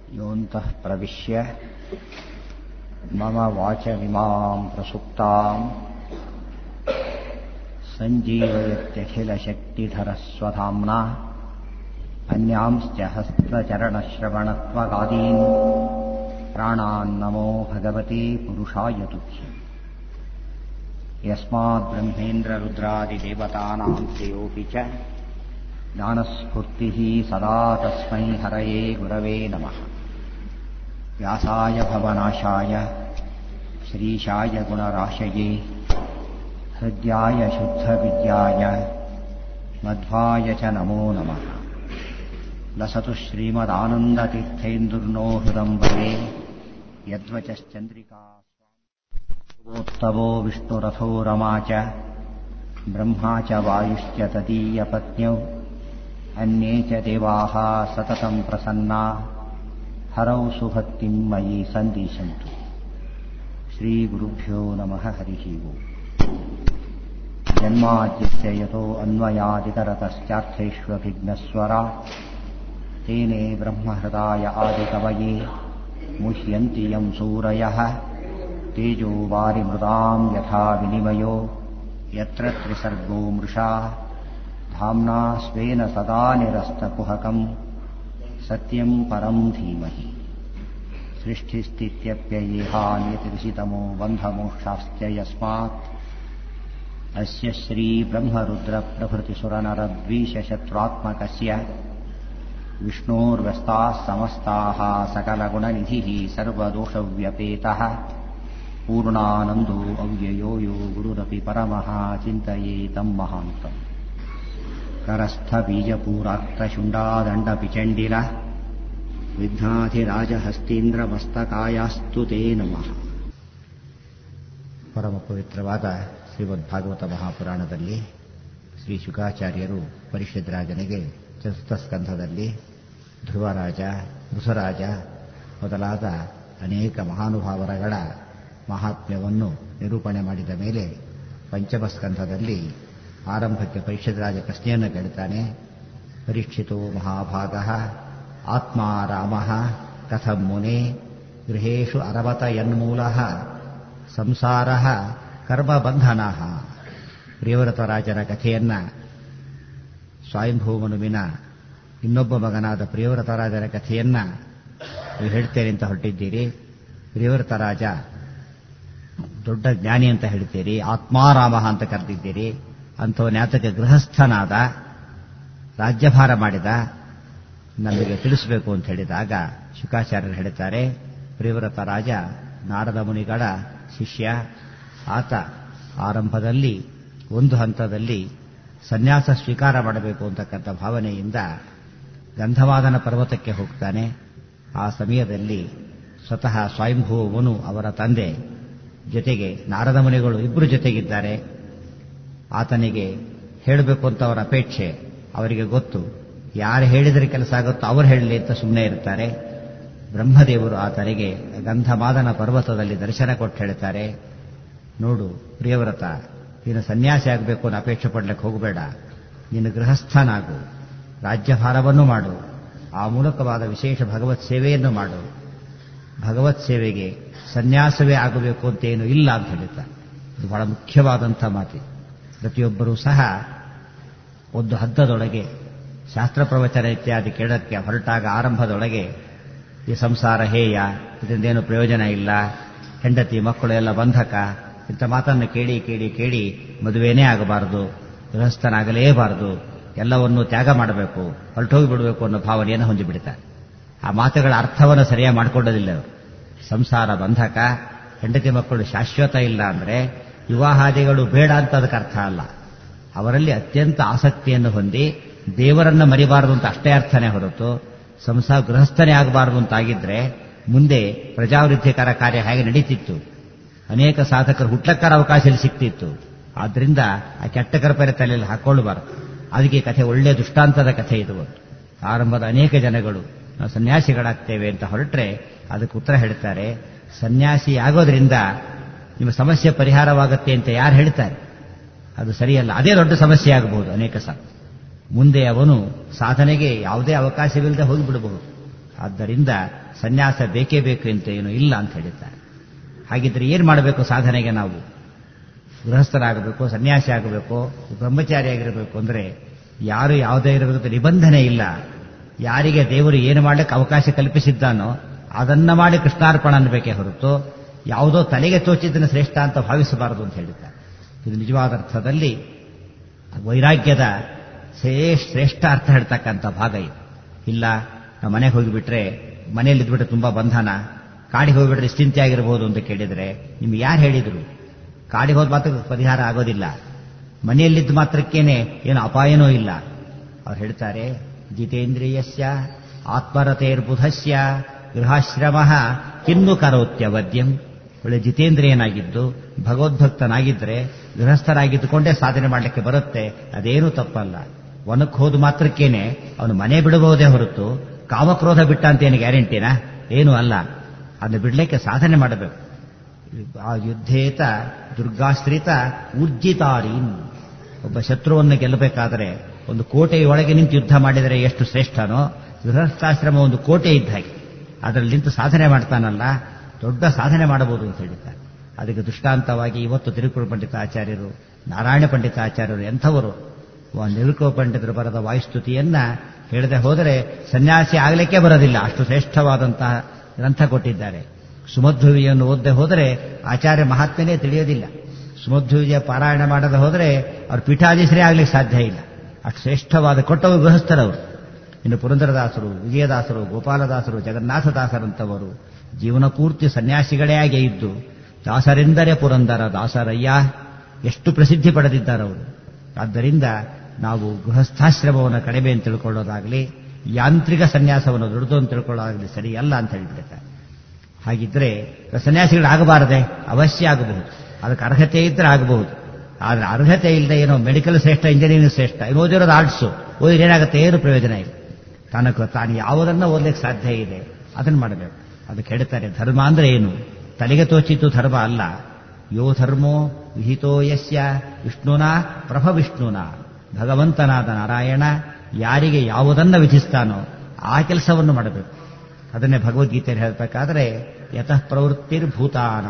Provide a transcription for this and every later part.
योऽन्तः प्रविश्य मम वाचमिमाम् प्रसुप्ताम् सञ्जीवयत्यखिलशक्तिधरस्वधाम्ना अन्यांश्च हस्तचरणश्रवणत्वगादीन् प्राणान्नमो भगवते पुरुषाय तुभ्यम् यस्माद्ब्रह्मेन्द्ररुद्रादिदेवतानाम् श्रेयोऽपि च ज्ञानस्फूर्तिः सदा तस्मै हरये गुरवे नमः व्यासाय भवनाशाय श्रीशाय गुणराशये हृद्याय शुद्धविद्याय मध्वाय च नमो नमः लसतु श्रीमदानन्दतीर्थेन्दुर्नो हृदम्बरे यद्वचश्चन्द्रिका गोत्तवो विष्णुरथो रमा च ब्रह्मा च वायुश्च तदीयपत्न्यौ अन्ये च देवाः सततम् प्रसन्ना हरौ सुभक्तिम् मयि सन्दिशन्तु श्रीगुरुभ्यो नमः हरिः ओम् जन्माद्यस्य यतो अन्वयादितरतश्चार्थेष्वभिघ्नस्वरा तेने ब्रह्महृदाय आदिकवये मुह्यन्ति यम् सूरयः तेजो वारिमृदाम् यथा विनिमयो यत्र त्रिसर्गो मृषा धाम्ना स्वेन सदा निरस्तकुहकम् सत्यम् परम् धीमहि सृष्टिस्थित्यप्ययेहान्यतिरिषितमो बन्धमोक्षाश्च यस्मात् अस्य श्रीब्रह्मरुद्रप्रभृतिसुरनरद्वीषशत्रुत्मकस्य विष्णोर्व्यस्ताः समस्ताः सकलगुणनिधिः सर्वदोषव्यपेतः पूर्णानन्दो अव्ययो यो गुरुरपि परमः चिन्तयेतम् महान्तम् करस्थबीजपूराक्तशुण्डादण्डपिचण्डिल ವಿಘ್ನಾಧಿರಾಜಹಸ್ತೀಂದ್ರಮಸ್ತಕಾಯಾಸ್ತು ತೇ ನಮಃ ಪರಮ ಪವಿತ್ರವಾದ ಶ್ರೀಮದ್ ಭಾಗವತ ಮಹಾಪುರಾಣದಲ್ಲಿ ಶ್ರೀ ಶುಕಾಚಾರ್ಯರು ಪರಿಷದ್ರಾಜನಿಗೆ ಚತುರ್ಥ ಸ್ಕಂಧದಲ್ಲಿ ಧ್ರುವರಾಜ ಋಷರಾಜ ಮೊದಲಾದ ಅನೇಕ ಮಹಾನುಭಾವರಗಳ ಮಹಾತ್ಮ್ಯವನ್ನು ನಿರೂಪಣೆ ಮಾಡಿದ ಮೇಲೆ ಪಂಚಮ ಸ್ಕಂಧದಲ್ಲಿ ಆರಂಭಕ್ಕೆ ಪರಿಷದ್ರಾಜ ಪ್ರಶ್ನೆಯನ್ನು ಕೇಳುತ್ತಾನೆ ಪರೀಕ್ಷಿತೋ ಮಹಾಭಾಗ ಆತ್ಮ ರಾಮ ಕಥಂ ಮುನೆ ಗೃಹೇಶು ಅರವತ ಯನ್ಮೂಲ ಸಂಸಾರ ಕರ್ಮಬಂಧನ ಪ್ರಿಯವ್ರತ ರಾಜನ ಕಥೆಯನ್ನ ಸ್ವಯಂಭೂಮನುವಿನ ಇನ್ನೊಬ್ಬ ಮಗನಾದ ಪ್ರಿಯವ್ರತ ರಾಜನ ಕಥೆಯನ್ನ ನೀವು ಹೇಳ್ತೇನೆ ಅಂತ ಹೊರಟಿದ್ದೀರಿ ಪ್ರಿಯವ್ರತ ರಾಜ ದೊಡ್ಡ ಜ್ಞಾನಿ ಅಂತ ಹೇಳ್ತೀರಿ ಆತ್ಮಾರಾಮ ಅಂತ ಕರೆದಿದ್ದೀರಿ ಅಂಥವನ್ಯಾತಕ್ಕೆ ಗೃಹಸ್ಥನಾದ ರಾಜ್ಯಭಾರ ಮಾಡಿದ ನಮಗೆ ತಿಳಿಸಬೇಕು ಅಂತ ಹೇಳಿದಾಗ ಶುಕಾಚಾರ್ಯರು ಹೇಳ್ತಾರೆ ಪ್ರಿಯವ್ರತ ರಾಜ ನಾರದ ಮುನಿಗಳ ಶಿಷ್ಯ ಆತ ಆರಂಭದಲ್ಲಿ ಒಂದು ಹಂತದಲ್ಲಿ ಸನ್ಯಾಸ ಸ್ವೀಕಾರ ಮಾಡಬೇಕು ಅಂತಕ್ಕಂಥ ಭಾವನೆಯಿಂದ ಗಂಧವಾದನ ಪರ್ವತಕ್ಕೆ ಹೋಗ್ತಾನೆ ಆ ಸಮಯದಲ್ಲಿ ಸ್ವತಃ ಸ್ವಯಂಭೂವನು ಅವರ ತಂದೆ ಜೊತೆಗೆ ನಾರದ ಮುನಿಗಳು ಇಬ್ಬರು ಜೊತೆಗಿದ್ದಾರೆ ಆತನಿಗೆ ಹೇಳಬೇಕು ಅಂತ ಅವರ ಅಪೇಕ್ಷೆ ಅವರಿಗೆ ಗೊತ್ತು ಯಾರು ಹೇಳಿದರೆ ಕೆಲಸ ಆಗುತ್ತೋ ಅವರು ಹೇಳಲಿ ಅಂತ ಸುಮ್ಮನೆ ಇರ್ತಾರೆ ಬ್ರಹ್ಮದೇವರು ಆತನಿಗೆ ಗಂಧಮಾದನ ಪರ್ವತದಲ್ಲಿ ದರ್ಶನ ಕೊಟ್ಟು ಹೇಳ್ತಾರೆ ನೋಡು ಪ್ರಿಯವ್ರತ ನೀನು ಸನ್ಯಾಸಿ ಆಗಬೇಕು ಅನ್ನೋ ಅಪೇಕ್ಷೆ ಪಡ್ಲಿಕ್ಕೆ ಹೋಗಬೇಡ ನೀನು ಗೃಹಸ್ಥನಾಗು ರಾಜ್ಯಭಾರವನ್ನು ಮಾಡು ಆ ಮೂಲಕವಾದ ವಿಶೇಷ ಭಗವತ್ ಸೇವೆಯನ್ನು ಮಾಡು ಭಗವತ್ ಸೇವೆಗೆ ಸನ್ಯಾಸವೇ ಆಗಬೇಕು ಅಂತೇನು ಇಲ್ಲ ಅಂತ ಹೇಳ್ತಾರೆ ಇದು ಬಹಳ ಮುಖ್ಯವಾದಂಥ ಮಾತಿ ಪ್ರತಿಯೊಬ್ಬರೂ ಸಹ ಒಂದು ಹದ್ದದೊಳಗೆ ಶಾಸ್ತ್ರ ಪ್ರವಚನ ಇತ್ಯಾದಿ ಕೇಳಕ್ಕೆ ಹೊರಟಾಗ ಆರಂಭದೊಳಗೆ ಈ ಸಂಸಾರ ಹೇಯ ಇದರಿಂದೇನು ಪ್ರಯೋಜನ ಇಲ್ಲ ಹೆಂಡತಿ ಮಕ್ಕಳು ಎಲ್ಲ ಬಂಧಕ ಇಂಥ ಮಾತನ್ನು ಕೇಳಿ ಕೇಳಿ ಕೇಳಿ ಮದುವೆನೇ ಆಗಬಾರದು ಗೃಹಸ್ಥನಾಗಲೇಬಾರದು ಎಲ್ಲವನ್ನೂ ತ್ಯಾಗ ಮಾಡಬೇಕು ಹೊರಟೋಗಿ ಬಿಡಬೇಕು ಅನ್ನೋ ಭಾವನೆಯನ್ನು ಹೊಂದಿಬಿಡ್ತಾರೆ ಆ ಮಾತುಗಳ ಅರ್ಥವನ್ನು ಸರಿಯಾಗಿ ಮಾಡಿಕೊಳ್ಳೋದಿಲ್ಲ ಅವರು ಸಂಸಾರ ಬಂಧಕ ಹೆಂಡತಿ ಮಕ್ಕಳು ಶಾಶ್ವತ ಇಲ್ಲ ಅಂದರೆ ವಿವಾಹಾದಿಗಳು ಬೇಡ ಅಂತ ಅದಕ್ಕೆ ಅರ್ಥ ಅಲ್ಲ ಅವರಲ್ಲಿ ಅತ್ಯಂತ ಆಸಕ್ತಿಯನ್ನು ಹೊಂದಿ ದೇವರನ್ನ ಮರಿಬಾರದು ಅಂತ ಅಷ್ಟೇ ಅರ್ಥನೇ ಹೊರತು ಸಂಸಾರ ಗೃಹಸ್ಥನೇ ಆಗಬಾರದು ಅಂತಾಗಿದ್ರೆ ಮುಂದೆ ಪ್ರಜಾವೃತ್ತಿಕರ ಕಾರ್ಯ ಹೇಗೆ ನಡೀತಿತ್ತು ಅನೇಕ ಸಾಧಕರು ಹುಟ್ಲಕ್ಕರ ಅವಕಾಶ ಸಿಕ್ತಿತ್ತು ಆದ್ರಿಂದ ಆ ಕೆಟ್ಟ ಕರ್ಪರೆ ತಲೆಯಲ್ಲಿ ಹಾಕೊಳ್ಳಬಾರದು ಅದಕ್ಕೆ ಕಥೆ ಒಳ್ಳೆಯ ದೃಷ್ಟಾಂತದ ಕಥೆ ಇದು ಆರಂಭದ ಅನೇಕ ಜನಗಳು ನಾವು ಸನ್ಯಾಸಿಗಳಾಗ್ತೇವೆ ಅಂತ ಹೊರಟ್ರೆ ಅದಕ್ಕೆ ಉತ್ತರ ಹೇಳ್ತಾರೆ ಸನ್ಯಾಸಿ ಆಗೋದ್ರಿಂದ ನಿಮ್ಮ ಸಮಸ್ಯೆ ಪರಿಹಾರವಾಗುತ್ತೆ ಅಂತ ಯಾರು ಹೇಳ್ತಾರೆ ಅದು ಸರಿಯಲ್ಲ ಅದೇ ದೊಡ್ಡ ಸಮಸ್ಯೆ ಆಗಬಹುದು ಅನೇಕ ಸಲ ಮುಂದೆ ಅವನು ಸಾಧನೆಗೆ ಯಾವುದೇ ಅವಕಾಶವಿಲ್ಲದೆ ಹೋಗಿಬಿಡಬಹುದು ಆದ್ದರಿಂದ ಸನ್ಯಾಸ ಬೇಕೇ ಬೇಕು ಅಂತ ಏನು ಇಲ್ಲ ಅಂತ ಹೇಳಿದ್ದಾರೆ ಹಾಗಿದ್ರೆ ಏನು ಮಾಡಬೇಕು ಸಾಧನೆಗೆ ನಾವು ಗೃಹಸ್ಥರಾಗಬೇಕು ಸನ್ಯಾಸಿ ಆಗಬೇಕು ಬ್ರಹ್ಮಚಾರಿ ಆಗಿರಬೇಕು ಅಂದರೆ ಯಾರು ಯಾವುದೇ ಇರಬೇಕು ನಿಬಂಧನೆ ಇಲ್ಲ ಯಾರಿಗೆ ದೇವರು ಏನು ಮಾಡಲಿಕ್ಕೆ ಅವಕಾಶ ಕಲ್ಪಿಸಿದ್ದಾನೋ ಅದನ್ನ ಮಾಡಿ ಕೃಷ್ಣಾರ್ಪಣ ಅನ್ಬೇಕೇ ಹೊರತು ಯಾವುದೋ ತಲೆಗೆ ತೋಚಿದ್ದನ್ನು ಶ್ರೇಷ್ಠ ಅಂತ ಭಾವಿಸಬಾರದು ಅಂತ ಹೇಳಿದ್ದಾರೆ ಇದು ನಿಜವಾದ ಅರ್ಥದಲ್ಲಿ ವೈರಾಗ್ಯದ ಶ್ರೇಷ್ಠ ಅರ್ಥ ಹೇಳ್ತಕ್ಕಂಥ ಭಾಗ ಇದು ಇಲ್ಲ ನಾವು ಮನೆಗೆ ಹೋಗಿಬಿಟ್ರೆ ಮನೆಯಲ್ಲಿ ಇದ್ಬಿಟ್ರೆ ತುಂಬಾ ಬಂಧನ ಕಾಡಿಗೆ ಹೋಗಿಬಿಟ್ರೆ ನಿಶ್ಚಿಂತೆ ಆಗಿರ್ಬೋದು ಅಂತ ಕೇಳಿದ್ರೆ ನಿಮ್ಗೆ ಯಾರು ಹೇಳಿದ್ರು ಕಾಡಿಗೆ ಹೋದ ಮಾತ್ರ ಪರಿಹಾರ ಆಗೋದಿಲ್ಲ ಮನೆಯಲ್ಲಿದ್ದ ಮಾತ್ರಕ್ಕೇನೆ ಏನು ಅಪಾಯನೂ ಇಲ್ಲ ಅವ್ರು ಹೇಳ್ತಾರೆ ಜಿತೇಂದ್ರಿಯಸ್ಯ ಆತ್ಮರತೇರ್ಬುಧಸ್ಯ ಗೃಹಾಶ್ರಮ ಕಿನ್ನು ಕರೋತ್ಯವದ್ಯಂ ಒಳ್ಳೆ ಜಿತೇಂದ್ರಿಯನಾಗಿದ್ದು ಭಗವದ್ಭಕ್ತನಾಗಿದ್ರೆ ಗೃಹಸ್ಥರಾಗಿದ್ದುಕೊಂಡೇ ಸಾಧನೆ ಮಾಡಲಿಕ್ಕೆ ಬರುತ್ತೆ ಅದೇನೂ ತಪ್ಪಲ್ಲ ಒನಕ್ಕೆ ಹೋದ ಮಾತ್ರಕ್ಕೇನೆ ಅವನು ಮನೆ ಬಿಡಬಹುದೇ ಹೊರತು ಕಾಮಕ್ರೋಧ ಬಿಟ್ಟ ಅಂತ ಏನು ಗ್ಯಾರಂಟಿನಾ ಏನೂ ಅಲ್ಲ ಅದನ್ನು ಬಿಡಲಿಕ್ಕೆ ಸಾಧನೆ ಮಾಡಬೇಕು ಆ ಯುದ್ಧೇತ ದುರ್ಗಾಶ್ರಿತ ಊರ್ಜಿತಾರೀನ್ ಒಬ್ಬ ಶತ್ರುವನ್ನು ಗೆಲ್ಲಬೇಕಾದರೆ ಒಂದು ಕೋಟೆಯೊಳಗೆ ನಿಂತು ಯುದ್ಧ ಮಾಡಿದರೆ ಎಷ್ಟು ಶ್ರೇಷ್ಠನೋ ಗೃಹಸ್ಥಾಶ್ರಮ ಒಂದು ಕೋಟೆ ಇದ್ದ ಹಾಗೆ ಅದರಲ್ಲಿ ನಿಂತು ಸಾಧನೆ ಮಾಡ್ತಾನಲ್ಲ ದೊಡ್ಡ ಸಾಧನೆ ಮಾಡಬಹುದು ಅಂತ ಹೇಳಿದ್ದಾರೆ ಅದಕ್ಕೆ ದೃಷ್ಟಾಂತವಾಗಿ ಇವತ್ತು ತಿರುಕುಳ ಪಂಡಿತ ಆಚಾರ್ಯರು ನಾರಾಯಣ ಪಂಡಿತ ಆಚಾರ್ಯರು ಎಂಥವರು ನಿರುಕುಳ ಪಂಡಿತರು ಬರೆದ ವಾಯುಸ್ತುತಿಯನ್ನ ಹೇಳದೆ ಹೋದರೆ ಸನ್ಯಾಸಿ ಆಗಲಿಕ್ಕೆ ಬರೋದಿಲ್ಲ ಅಷ್ಟು ಶ್ರೇಷ್ಠವಾದಂತಹ ಗ್ರಂಥ ಕೊಟ್ಟಿದ್ದಾರೆ ಸುಮಧ್ವಿಯನ್ನು ಓದದೆ ಹೋದರೆ ಆಚಾರ್ಯ ಮಹಾತ್ಮನೇ ತಿಳಿಯೋದಿಲ್ಲ ಸುಮಧ್ವಿಜಯ ಪಾರಾಯಣ ಮಾಡದೆ ಹೋದರೆ ಅವ್ರು ಪೀಠಾಧೀಶರೇ ಆಗ್ಲಿಕ್ಕೆ ಸಾಧ್ಯ ಇಲ್ಲ ಅಷ್ಟು ಶ್ರೇಷ್ಠವಾದ ಕೊಟ್ಟವರು ಗೃಹಸ್ಥರವರು ಇನ್ನು ಪುರಂದರದಾಸರು ವಿಜಯದಾಸರು ಗೋಪಾಲದಾಸರು ಜಗನ್ನಾಥದಾಸರಂತವರು ಜೀವನ ಪೂರ್ತಿ ಸನ್ಯಾಸಿಗಳೇ ಆಗೇ ಇದ್ದು ದಾಸರೆಂದರೆ ಪುರಂದರ ದಾಸರಯ್ಯ ಎಷ್ಟು ಪ್ರಸಿದ್ಧಿ ಪಡೆದಿದ್ದಾರವರು ಆದ್ದರಿಂದ ನಾವು ಗೃಹಸ್ಥಾಶ್ರಮವನ್ನು ಕಡಿಮೆ ಅಂತ ತಿಳ್ಕೊಳ್ಳೋದಾಗಲಿ ಯಾಂತ್ರಿಕ ಸನ್ಯಾಸವನ್ನು ದೊಡ್ಡದು ಅಂತ ತಿಳ್ಕೊಳ್ಳೋದಾಗಲಿ ಸರಿಯಲ್ಲ ಅಂತ ಹೇಳ್ಬಿಡ್ತಾರೆ ಹಾಗಿದ್ರೆ ಸನ್ಯಾಸಿಗಳಾಗಬಾರದೆ ಅವಶ್ಯ ಆಗಬಹುದು ಅದಕ್ಕೆ ಅರ್ಹತೆ ಇದ್ರೆ ಆಗಬಹುದು ಆದ್ರೆ ಅರ್ಹತೆ ಇಲ್ಲದೆ ಏನೋ ಮೆಡಿಕಲ್ ಶ್ರೇಷ್ಠ ಇಂಜಿನಿಯರಿಂಗ್ ಶ್ರೇಷ್ಠ ಇನ್ನು ಓದಿರೋದು ಆರ್ಟ್ಸು ಓದಿದ್ರೆ ಏನಾಗುತ್ತೆ ಏನು ಪ್ರಯೋಜನ ಇಲ್ಲ ತನಕ ತಾನು ಯಾವುದನ್ನ ಓದಲಿಕ್ಕೆ ಸಾಧ್ಯ ಇದೆ ಅದನ್ನು ಮಾಡಬೇಕು ಅದಕ್ಕೆ ಹೇಳ್ತಾರೆ ಧರ್ಮ ಅಂದ್ರೆ ಏನು ತಲೆಗೆ ತೋಚಿತ್ತು ಧರ್ಮ ಅಲ್ಲ ಯೋ ಧರ್ಮೋ ವಿಹಿತೋ ಯಸ್ಯ ವಿಷ್ಣುನ ಪ್ರಭ ವಿಷ್ಣುನ ಭಗವಂತನಾದ ನಾರಾಯಣ ಯಾರಿಗೆ ಯಾವುದನ್ನ ವಿಧಿಸ್ತಾನೋ ಆ ಕೆಲಸವನ್ನು ಮಾಡಬೇಕು ಅದನ್ನೇ ಭಗವದ್ಗೀತೆಯಲ್ಲಿ ಹೇಳಬೇಕಾದ್ರೆ ಯತಃ ಪ್ರವೃತ್ತಿರ್ಭೂತಾನ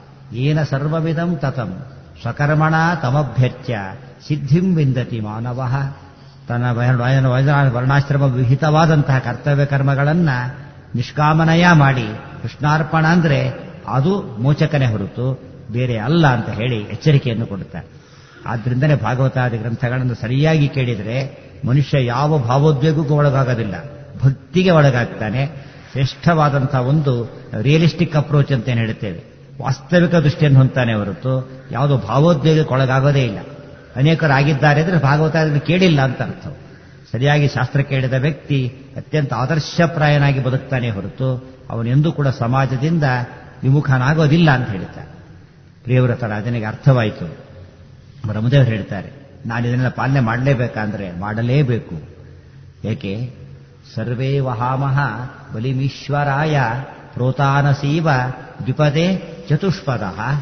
ಏನ ಸರ್ವವಿಧಂ ತತಂ ಸ್ವಕರ್ಮಣ ತಮಭ್ಯರ್ಚ್ಯ ಸಿದ್ಧಿಂ ವಿಂದತಿ ಮಾನವ ತನ್ನ ವರ್ಣಾಶ್ರಮ ವಿಹಿತವಾದಂತಹ ಕರ್ತವ್ಯ ಕರ್ಮಗಳನ್ನ ನಿಷ್ಕಾಮನಯ ಮಾಡಿ ಕೃಷ್ಣಾರ್ಪಣ ಅಂದ್ರೆ ಅದು ಮೋಚಕನೇ ಹೊರತು ಬೇರೆ ಅಲ್ಲ ಅಂತ ಹೇಳಿ ಎಚ್ಚರಿಕೆಯನ್ನು ಕೊಡುತ್ತಾರೆ ಆದ್ರಿಂದನೇ ಭಾಗವತಾದಿ ಗ್ರಂಥಗಳನ್ನು ಸರಿಯಾಗಿ ಕೇಳಿದರೆ ಮನುಷ್ಯ ಯಾವ ಭಾವೋದ್ವೇಗಕ್ಕೂ ಒಳಗಾಗೋದಿಲ್ಲ ಭಕ್ತಿಗೆ ಒಳಗಾಗ್ತಾನೆ ಶ್ರೇಷ್ಠವಾದಂತಹ ಒಂದು ರಿಯಲಿಸ್ಟಿಕ್ ಅಪ್ರೋಚ್ ಅಂತ ಏನು ಹೇಳ್ತೇವೆ ವಾಸ್ತವಿಕ ದೃಷ್ಟಿಯನ್ನು ಹೊಂತಾನೆ ಹೊರತು ಯಾವುದೋ ಭಾವೋದ್ವೇಗಕ್ಕೆ ಒಳಗಾಗೋದೇ ಇಲ್ಲ ಅನೇಕರಾಗಿದ್ದಾರೆ ಅಂದರೆ ಭಾಗವತ ಕೇಳಿಲ್ಲ ಅಂತ ಅರ್ಥ ಸರಿಯಾಗಿ ಶಾಸ್ತ್ರ ಕೇಳಿದ ವ್ಯಕ್ತಿ ಅತ್ಯಂತ ಆದರ್ಶಪ್ರಾಯನಾಗಿ ಬದುಕ್ತಾನೆ ಹೊರತು ಅವನೆಂದೂ ಕೂಡ ಸಮಾಜದಿಂದ ವಿಮುಖನಾಗೋದಿಲ್ಲ ಅಂತ ಹೇಳ್ತಾರೆ ಪ್ರಿಯವ್ರತ ರಾಜನಿಗೆ ಅರ್ಥವಾಯಿತು ಬ್ರಹ್ಮದೇವರು ಹೇಳ್ತಾರೆ ನಾನು ಇದನ್ನೆಲ್ಲ ಪಾಲನೆ ಮಾಡಲೇಬೇಕಂದ್ರೆ ಮಾಡಲೇಬೇಕು ಏಕೆ ಸರ್ವೇ ವಹಾಮಹ ಬಲಿಮೀಶ್ವರಾಯ ಪ್ರೋತಾನಸೀವ ದ್ವಿಪದೇ ಚತುಷ್ಪದ